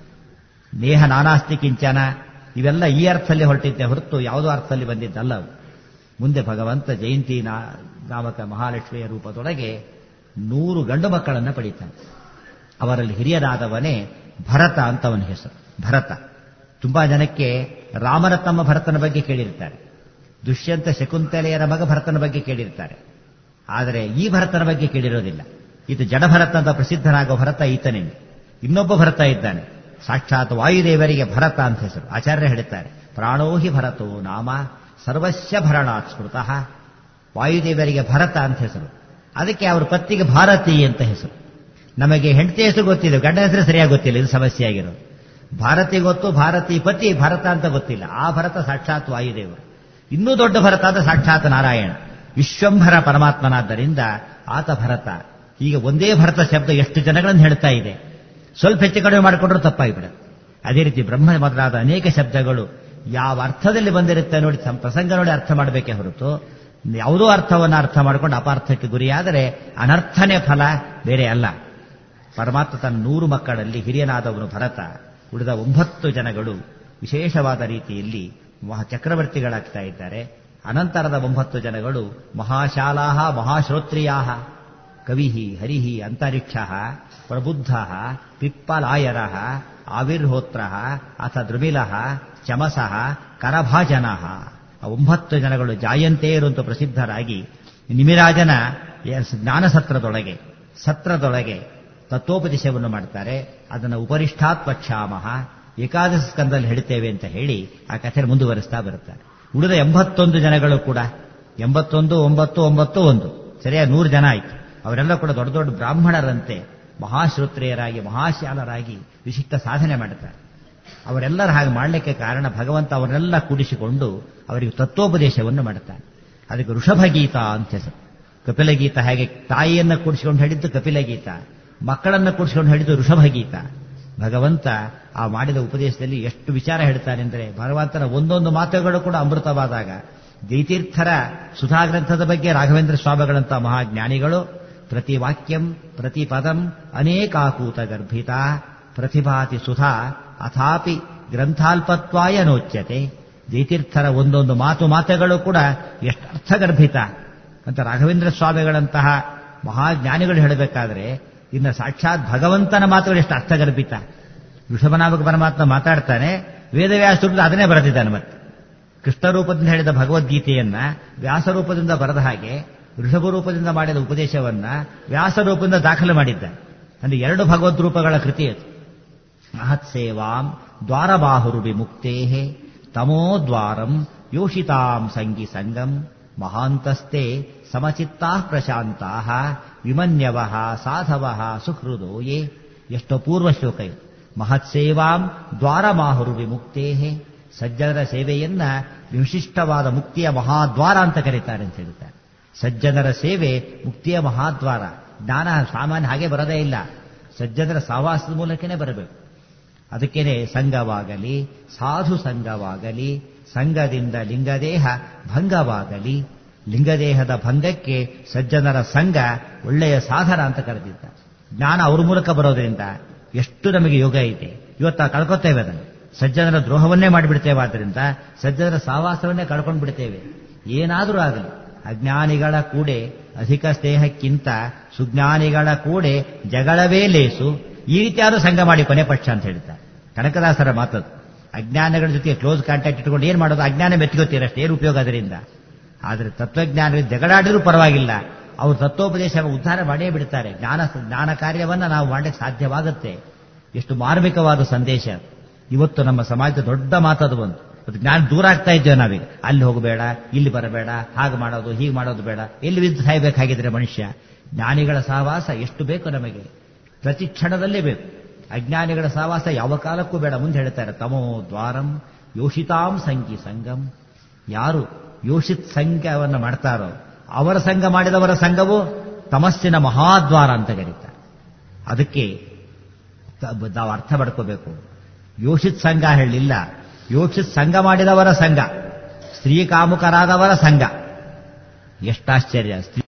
ನೇಹ ನಾನಾಸ್ತಿ ಕಿಂಚನ ಇವೆಲ್ಲ ಈ ಅರ್ಥದಲ್ಲಿ ಹೊರಟಿದ್ದೆ ಹೊರತು ಯಾವುದೋ ಅರ್ಥದಲ್ಲಿ ಬಂದಿದ್ದಲ್ಲ ಅವು ಮುಂದೆ ಭಗವಂತ ಜಯಂತಿ ನಾಮಕ ಮಹಾಲಕ್ಷ್ಮಿಯ ರೂಪದೊಳಗೆ ನೂರು ಗಂಡು ಮಕ್ಕಳನ್ನು ಪಡೀತಾನೆ ಅವರಲ್ಲಿ ಹಿರಿಯರಾದವನೇ ಭರತ ಅಂತ ಅವನ ಹೆಸರು ಭರತ ತುಂಬಾ ಜನಕ್ಕೆ ರಾಮನ ತಮ್ಮ ಭರತನ ಬಗ್ಗೆ ಕೇಳಿರ್ತಾರೆ ದುಷ್ಯಂತ ಶಕುಂತಲೆಯರ ಮಗ ಭರತನ ಬಗ್ಗೆ ಕೇಳಿರ್ತಾರೆ ಆದರೆ ಈ ಭರತನ ಬಗ್ಗೆ ಕೇಳಿರೋದಿಲ್ಲ ಇದು ಜಡಭರತ ಅಂತ ಪ್ರಸಿದ್ಧನಾಗುವ ಭರತ ಈತನೇ ಇನ್ನೊಬ್ಬ ಭರತ ಇದ್ದಾನೆ ಸಾಕ್ಷಾತ್ ವಾಯುದೇವರಿಗೆ ಭರತ ಅಂತ ಹೆಸರು ಆಚಾರ್ಯ ಹೇಳುತ್ತಾರೆ ಪ್ರಾಣೋಹಿ ಭರತೋ ನಾಮ ಸರ್ವಸ್ಯ ಭರಣಾತ್ ಸ್ಮೃತಃ ವಾಯುದೇವರಿಗೆ ಭರತ ಅಂತ ಹೆಸರು ಅದಕ್ಕೆ ಅವ್ರ ಪತ್ತಿಗೆ ಭಾರತಿ ಅಂತ ಹೆಸರು ನಮಗೆ ಹೆಂಡತಿ ಹೆಸರು ಗೊತ್ತಿದೆ ಗಂಡ ಹೆಸರು ಸರಿಯಾಗಿ ಗೊತ್ತಿಲ್ಲ ಇದು ಸಮಸ್ಯೆ ಆಗಿರೋದು ಭಾರತಿ ಗೊತ್ತು ಭಾರತಿ ಪತಿ ಭರತ ಅಂತ ಗೊತ್ತಿಲ್ಲ ಆ ಭರತ ಸಾಕ್ಷಾತ್ ವಾಯುದೇವರು ಇನ್ನೂ ದೊಡ್ಡ ಭರತ ಆದ ಸಾಕ್ಷಾತ್ ನಾರಾಯಣ ವಿಶ್ವಂಭರ ಪರಮಾತ್ಮನಾದ್ದರಿಂದ ಆತ ಭರತ ಈಗ ಒಂದೇ ಭರತ ಶಬ್ದ ಎಷ್ಟು ಜನಗಳನ್ನು ಹೇಳ್ತಾ ಇದೆ ಸ್ವಲ್ಪ ಹೆಚ್ಚು ಕಡಿಮೆ ಮಾಡಿಕೊಂಡ್ರೂ ತಪ್ಪಾಗಿಬಿಡುತ್ತೆ ಅದೇ ರೀತಿ ಬ್ರಹ್ಮ ಮೊದಲಾದ ಅನೇಕ ಶಬ್ದಗಳು ಯಾವ ಅರ್ಥದಲ್ಲಿ ಬಂದಿರುತ್ತೆ ನೋಡಿ ಪ್ರಸಂಗ ನೋಡಿ ಅರ್ಥ ಮಾಡಬೇಕೇ ಹೊರತು ಯಾವುದೋ ಅರ್ಥವನ್ನು ಅರ್ಥ ಮಾಡಿಕೊಂಡು ಅಪಾರ್ಥಕ್ಕೆ ಗುರಿಯಾದರೆ ಅನರ್ಥನೇ ಫಲ ಬೇರೆ ಅಲ್ಲ ಪರಮಾತ್ಮ ತನ್ನ ನೂರು ಮಕ್ಕಳಲ್ಲಿ ಹಿರಿಯನಾದವನು ಭರತ ಉಳಿದ ಒಂಬತ್ತು ಜನಗಳು ವಿಶೇಷವಾದ ರೀತಿಯಲ್ಲಿ ಮಹಾ ಚಕ್ರವರ್ತಿಗಳಾಗ್ತಾ ಇದ್ದಾರೆ ಅನಂತರದ ಒಂಬತ್ತು ಜನಗಳು ಮಹಾಶಾಲಾ ಮಹಾಶ್ರೋತ್ರಿಯಾ ಕವಿ ಹರಿ ಅಂತರಿಕ್ಷ ಪ್ರಬುದ್ಧ ಪಿಪ್ಪಲಾಯರ ಆವಿರ್ಹೋತ್ರ ಅಥ ದ್ರುಮಿಲ ಚಮಸ ಕರಭಾಜನ ಒಂಬತ್ತು ಜನಗಳು ಜಾಯಂತೆಯರು ಅಂತ ಪ್ರಸಿದ್ಧರಾಗಿ ನಿಮಿರಾಜನ ಜ್ಞಾನಸತ್ರದೊಳಗೆ ಸತ್ರದೊಳಗೆ ತತ್ವೋಪದೇಶವನ್ನು ಮಾಡ್ತಾರೆ ಅದನ್ನು ಉಪರಿಷ್ಠಾತ್ ಪಕ್ಷಾಮಹ ಏಕಾದಶ ಸ್ಕಂದಲ್ಲಿ ಹೇಳ್ತೇವೆ ಅಂತ ಹೇಳಿ ಆ ಕಥೆ ಮುಂದುವರಿಸ್ತಾ ಬರುತ್ತಾರೆ ಉಳಿದ ಎಂಬತ್ತೊಂದು ಜನಗಳು ಕೂಡ ಎಂಬತ್ತೊಂದು ಒಂಬತ್ತು ಒಂಬತ್ತು ಒಂದು ಸರಿಯಾಗಿ ನೂರು ಜನ ಆಯ್ತು ಅವರೆಲ್ಲ ಕೂಡ ದೊಡ್ಡ ದೊಡ್ಡ ಬ್ರಾಹ್ಮಣರಂತೆ ಮಹಾಶ್ರೋತ್ರಿಯರಾಗಿ ಮಹಾಶಾಲರಾಗಿ ವಿಶಿಷ್ಟ ಸಾಧನೆ ಮಾಡುತ್ತಾರೆ ಅವರೆಲ್ಲರ ಹಾಗೆ ಮಾಡಲಿಕ್ಕೆ ಕಾರಣ ಭಗವಂತ ಅವರೆಲ್ಲ ಕೂಡಿಸಿಕೊಂಡು ಅವರಿಗೆ ತತ್ವೋಪದೇಶವನ್ನು ಮಾಡುತ್ತಾನೆ ಅದಕ್ಕೆ ಋಷಭಗೀತ ಅಂತ ಹೆಸರು ಕಪಿಲಗೀತ ಹಾಗೆ ತಾಯಿಯನ್ನ ಕೂಡಿಸಿಕೊಂಡು ಹೇಳಿದ್ದು ಕಪಿಲಗೀತ ಮಕ್ಕಳನ್ನ ಕೂಡಿಸಿಕೊಂಡು ಹೇಳಿದ್ದು ಋಷಭಗೀತ ಭಗವಂತ ಆ ಮಾಡಿದ ಉಪದೇಶದಲ್ಲಿ ಎಷ್ಟು ವಿಚಾರ ಹೇಳ್ತಾನೆ ಅಂದರೆ ಭಗವಂತನ ಒಂದೊಂದು ಮಾತುಗಳು ಕೂಡ ಅಮೃತವಾದಾಗ ಜೈತೀರ್ಥರ ಸುಧಾಗ್ರಂಥದ ಬಗ್ಗೆ ರಾಘವೇಂದ್ರ ಸ್ವಾಮಿಗಳಂತ ಮಹಾಜ್ಞಾನಿಗಳು ಪ್ರತಿ ವಾಕ್ಯಂ ಪ್ರತಿ ಪದಂ ಅನೇಕಾಕೂತ ಗರ್ಭಿತ ಪ್ರತಿಭಾತಿ ಸುಧಾ ಅಥಾಪಿ ಗ್ರಂಥಾಲ್ಪತ್ವಾಯ ನೋಚ್ಯತೆ ಜೈತೀರ್ಥರ ಒಂದೊಂದು ಮಾತು ಮಾತುಗಳು ಕೂಡ ಎಷ್ಟು ಅರ್ಥಗರ್ಭಿತ ಅಂತ ರಾಘವೇಂದ್ರ ಸ್ವಾಮಿಗಳಂತಹ ಮಹಾಜ್ಞಾನಿಗಳು ಹೇಳಬೇಕಾದ್ರೆ ಇನ್ನು ಸಾಕ್ಷಾತ್ ಭಗವಂತನ ಮಾತುಗಳು ಎಷ್ಟು ಅರ್ಥಗರ್ಭಿತ ಋಷಭನಾಮಕ ಪರಮಾತ್ಮ ಮಾತಾಡ್ತಾನೆ ವೇದವ್ಯಾಸರು ಅದನ್ನೇ ಬರೆದಿದ್ದಾನೆ ಮತ್ತೆ ಕೃಷ್ಣ ರೂಪದಿಂದ ಹೇಳಿದ ಭಗವದ್ಗೀತೆಯನ್ನ ವ್ಯಾಸರೂಪದಿಂದ ಬರೆದ ಹಾಗೆ ಋಷಭ ರೂಪದಿಂದ ಮಾಡಿದ ಉಪದೇಶವನ್ನ ವ್ಯಾಸರೂಪದಿಂದ ದಾಖಲು ಮಾಡಿದ್ದ ಅಂದ್ರೆ ಎರಡು ಭಗವದ್ ರೂಪಗಳ ಕೃತಿ ಅದು ಮಹತ್ಸೇವಾಂ ದ್ವಾರಬಾಹುರು ವಿಮುಕ್ತೇ ತಮೋ ದ್ವಾರಂ ಯೋಷಿತಾಂ ಸಂಗಿ ಸಂಗಂ ಮಹಾಂತಸ್ತೆ ಸಮಚಿತ್ತಾ ಪ್ರಶಾಂತಾ ವಿಮನ್ಯವ ಸಾಧವ ಸುಹೃದೋ ಯೇ ಎಷ್ಟೋ ಪೂರ್ವ ಶ್ಲೋಕ ಇದು ಮಹತ್ಸೇವಾಂ ದ್ವಾರಮಾಹುರು ವಿಮುಕ್ತೇ ಸಜ್ಜನರ ಸೇವೆಯನ್ನ ವಿಶಿಷ್ಟವಾದ ಮುಕ್ತಿಯ ಮಹಾದ್ವಾರ ಅಂತ ಕರೀತಾರೆ ಅಂತ ಹೇಳ್ತಾರೆ ಸಜ್ಜನರ ಸೇವೆ ಮುಕ್ತಿಯ ಮಹಾದ್ವಾರ ಜ್ಞಾನ ಸಾಮಾನ್ಯ ಹಾಗೆ ಬರೋದೇ ಇಲ್ಲ ಸಜ್ಜನರ ಸಹವಾಸದ ಮೂಲಕನೇ ಬರಬೇಕು ಅದಕ್ಕೇನೆ ಸಂಘವಾಗಲಿ ಸಾಧು ಸಂಘವಾಗಲಿ ಸಂಘದಿಂದ ಲಿಂಗದೇಹ ಭಂಗವಾಗಲಿ ಲಿಂಗದೇಹದ ಭಂಗಕ್ಕೆ ಸಜ್ಜನರ ಸಂಘ ಒಳ್ಳೆಯ ಸಾಧನ ಅಂತ ಕರೆದಿದ್ದ ಜ್ಞಾನ ಅವ್ರ ಮೂಲಕ ಬರೋದ್ರಿಂದ ಎಷ್ಟು ನಮಗೆ ಯೋಗ ಇದೆ ಇವತ್ತು ಕಳ್ಕೊತೇವೆ ಅದನ್ನು ಸಜ್ಜನರ ದ್ರೋಹವನ್ನೇ ಮಾಡಿಬಿಡ್ತೇವೆ ಆದ್ದರಿಂದ ಸಜ್ಜನರ ಸಹವಾಸವನ್ನೇ ಕಳ್ಕೊಂಡು ಬಿಡ್ತೇವೆ ಏನಾದರೂ ಆಗಲಿ ಅಜ್ಞಾನಿಗಳ ಕೂಡೆ ಅಧಿಕ ಸ್ನೇಹಕ್ಕಿಂತ ಸುಜ್ಞಾನಿಗಳ ಕೂಡೆ ಜಗಳವೇ ಲೇಸು ಈ ರೀತಿಯಾದ ಸಂಘ ಮಾಡಿ ಕೊನೆ ಪಕ್ಷ ಅಂತ ಹೇಳ್ತಾರೆ ಕನಕದಾಸರ ಮಾತದು ಅಜ್ಞಾನಗಳ ಜೊತೆ ಕ್ಲೋಸ್ ಕಾಂಟ್ಯಾಕ್ಟ್ ಇಟ್ಕೊಂಡು ಏನ್ ಮಾಡೋದು ಅಜ್ಞಾನ ಮೆತ್ಕೋತೀರಷ್ಟೇ ಏನು ಉಪಯೋಗ ಅದರಿಂದ ಆದರೆ ತತ್ವಜ್ಞಾನ ಜಗಳಾಡಿದ್ರೂ ಪರವಾಗಿಲ್ಲ ಅವರು ತತ್ವೋಪದೇಶ ಉದ್ಧಾರ ಮಾಡೇ ಬಿಡ್ತಾರೆ ಜ್ಞಾನ ಜ್ಞಾನ ಕಾರ್ಯವನ್ನ ನಾವು ಮಾಡಲಿಕ್ಕೆ ಸಾಧ್ಯವಾಗುತ್ತೆ ಎಷ್ಟು ಮಾರ್ಮಿಕವಾದ ಸಂದೇಶ ಇವತ್ತು ನಮ್ಮ ಸಮಾಜದ ದೊಡ್ಡ ಮಾತದು ಒಂದು ಅದು ಜ್ಞಾನ ದೂರ ಆಗ್ತಾ ಇದ್ದೇವೆ ನಾವೀಗ ಅಲ್ಲಿ ಹೋಗಬೇಡ ಇಲ್ಲಿ ಬರಬೇಡ ಹಾಗೆ ಮಾಡೋದು ಹೀಗೆ ಮಾಡೋದು ಬೇಡ ಎಲ್ಲಿ ಬಿದ್ದು ಸಾಯ್ಬೇಕಾಗಿದ್ರೆ ಮನುಷ್ಯ ಜ್ಞಾನಿಗಳ ಸಹವಾಸ ಎಷ್ಟು ಬೇಕು ನಮಗೆ ಪ್ರತಿ ಕ್ಷಣದಲ್ಲೇ ಬೇಕು ಅಜ್ಞಾನಿಗಳ ಸಹವಾಸ ಯಾವ ಕಾಲಕ್ಕೂ ಬೇಡ ಮುಂದೆ ಹೇಳ್ತಾರೆ ತಮೋ ದ್ವಾರಂ ಯೋಷಿತಾಂ ಸಂಗಿ ಸಂಗಂ ಯಾರು ಯೋಷಿತ್ ಸಂಘವನ್ನು ಮಾಡ್ತಾರೋ ಅವರ ಸಂಘ ಮಾಡಿದವರ ಸಂಘವು ತಮಸ್ಸಿನ ಮಹಾದ್ವಾರ ಅಂತ ಕರೀತಾರೆ ಅದಕ್ಕೆ ನಾವು ಅರ್ಥ ಪಡ್ಕೋಬೇಕು ಯೋಷಿತ್ ಸಂಘ ಹೇಳಿಲ್ಲ ಯೋಷಿತ್ ಸಂಘ ಮಾಡಿದವರ ಸಂಘ ಸ್ತ್ರೀ ಕಾಮುಕರಾದವರ ಸಂಘ ಎಷ್ಟಾಶ್ಚರ್ಯ ಸ್ತ್ರೀ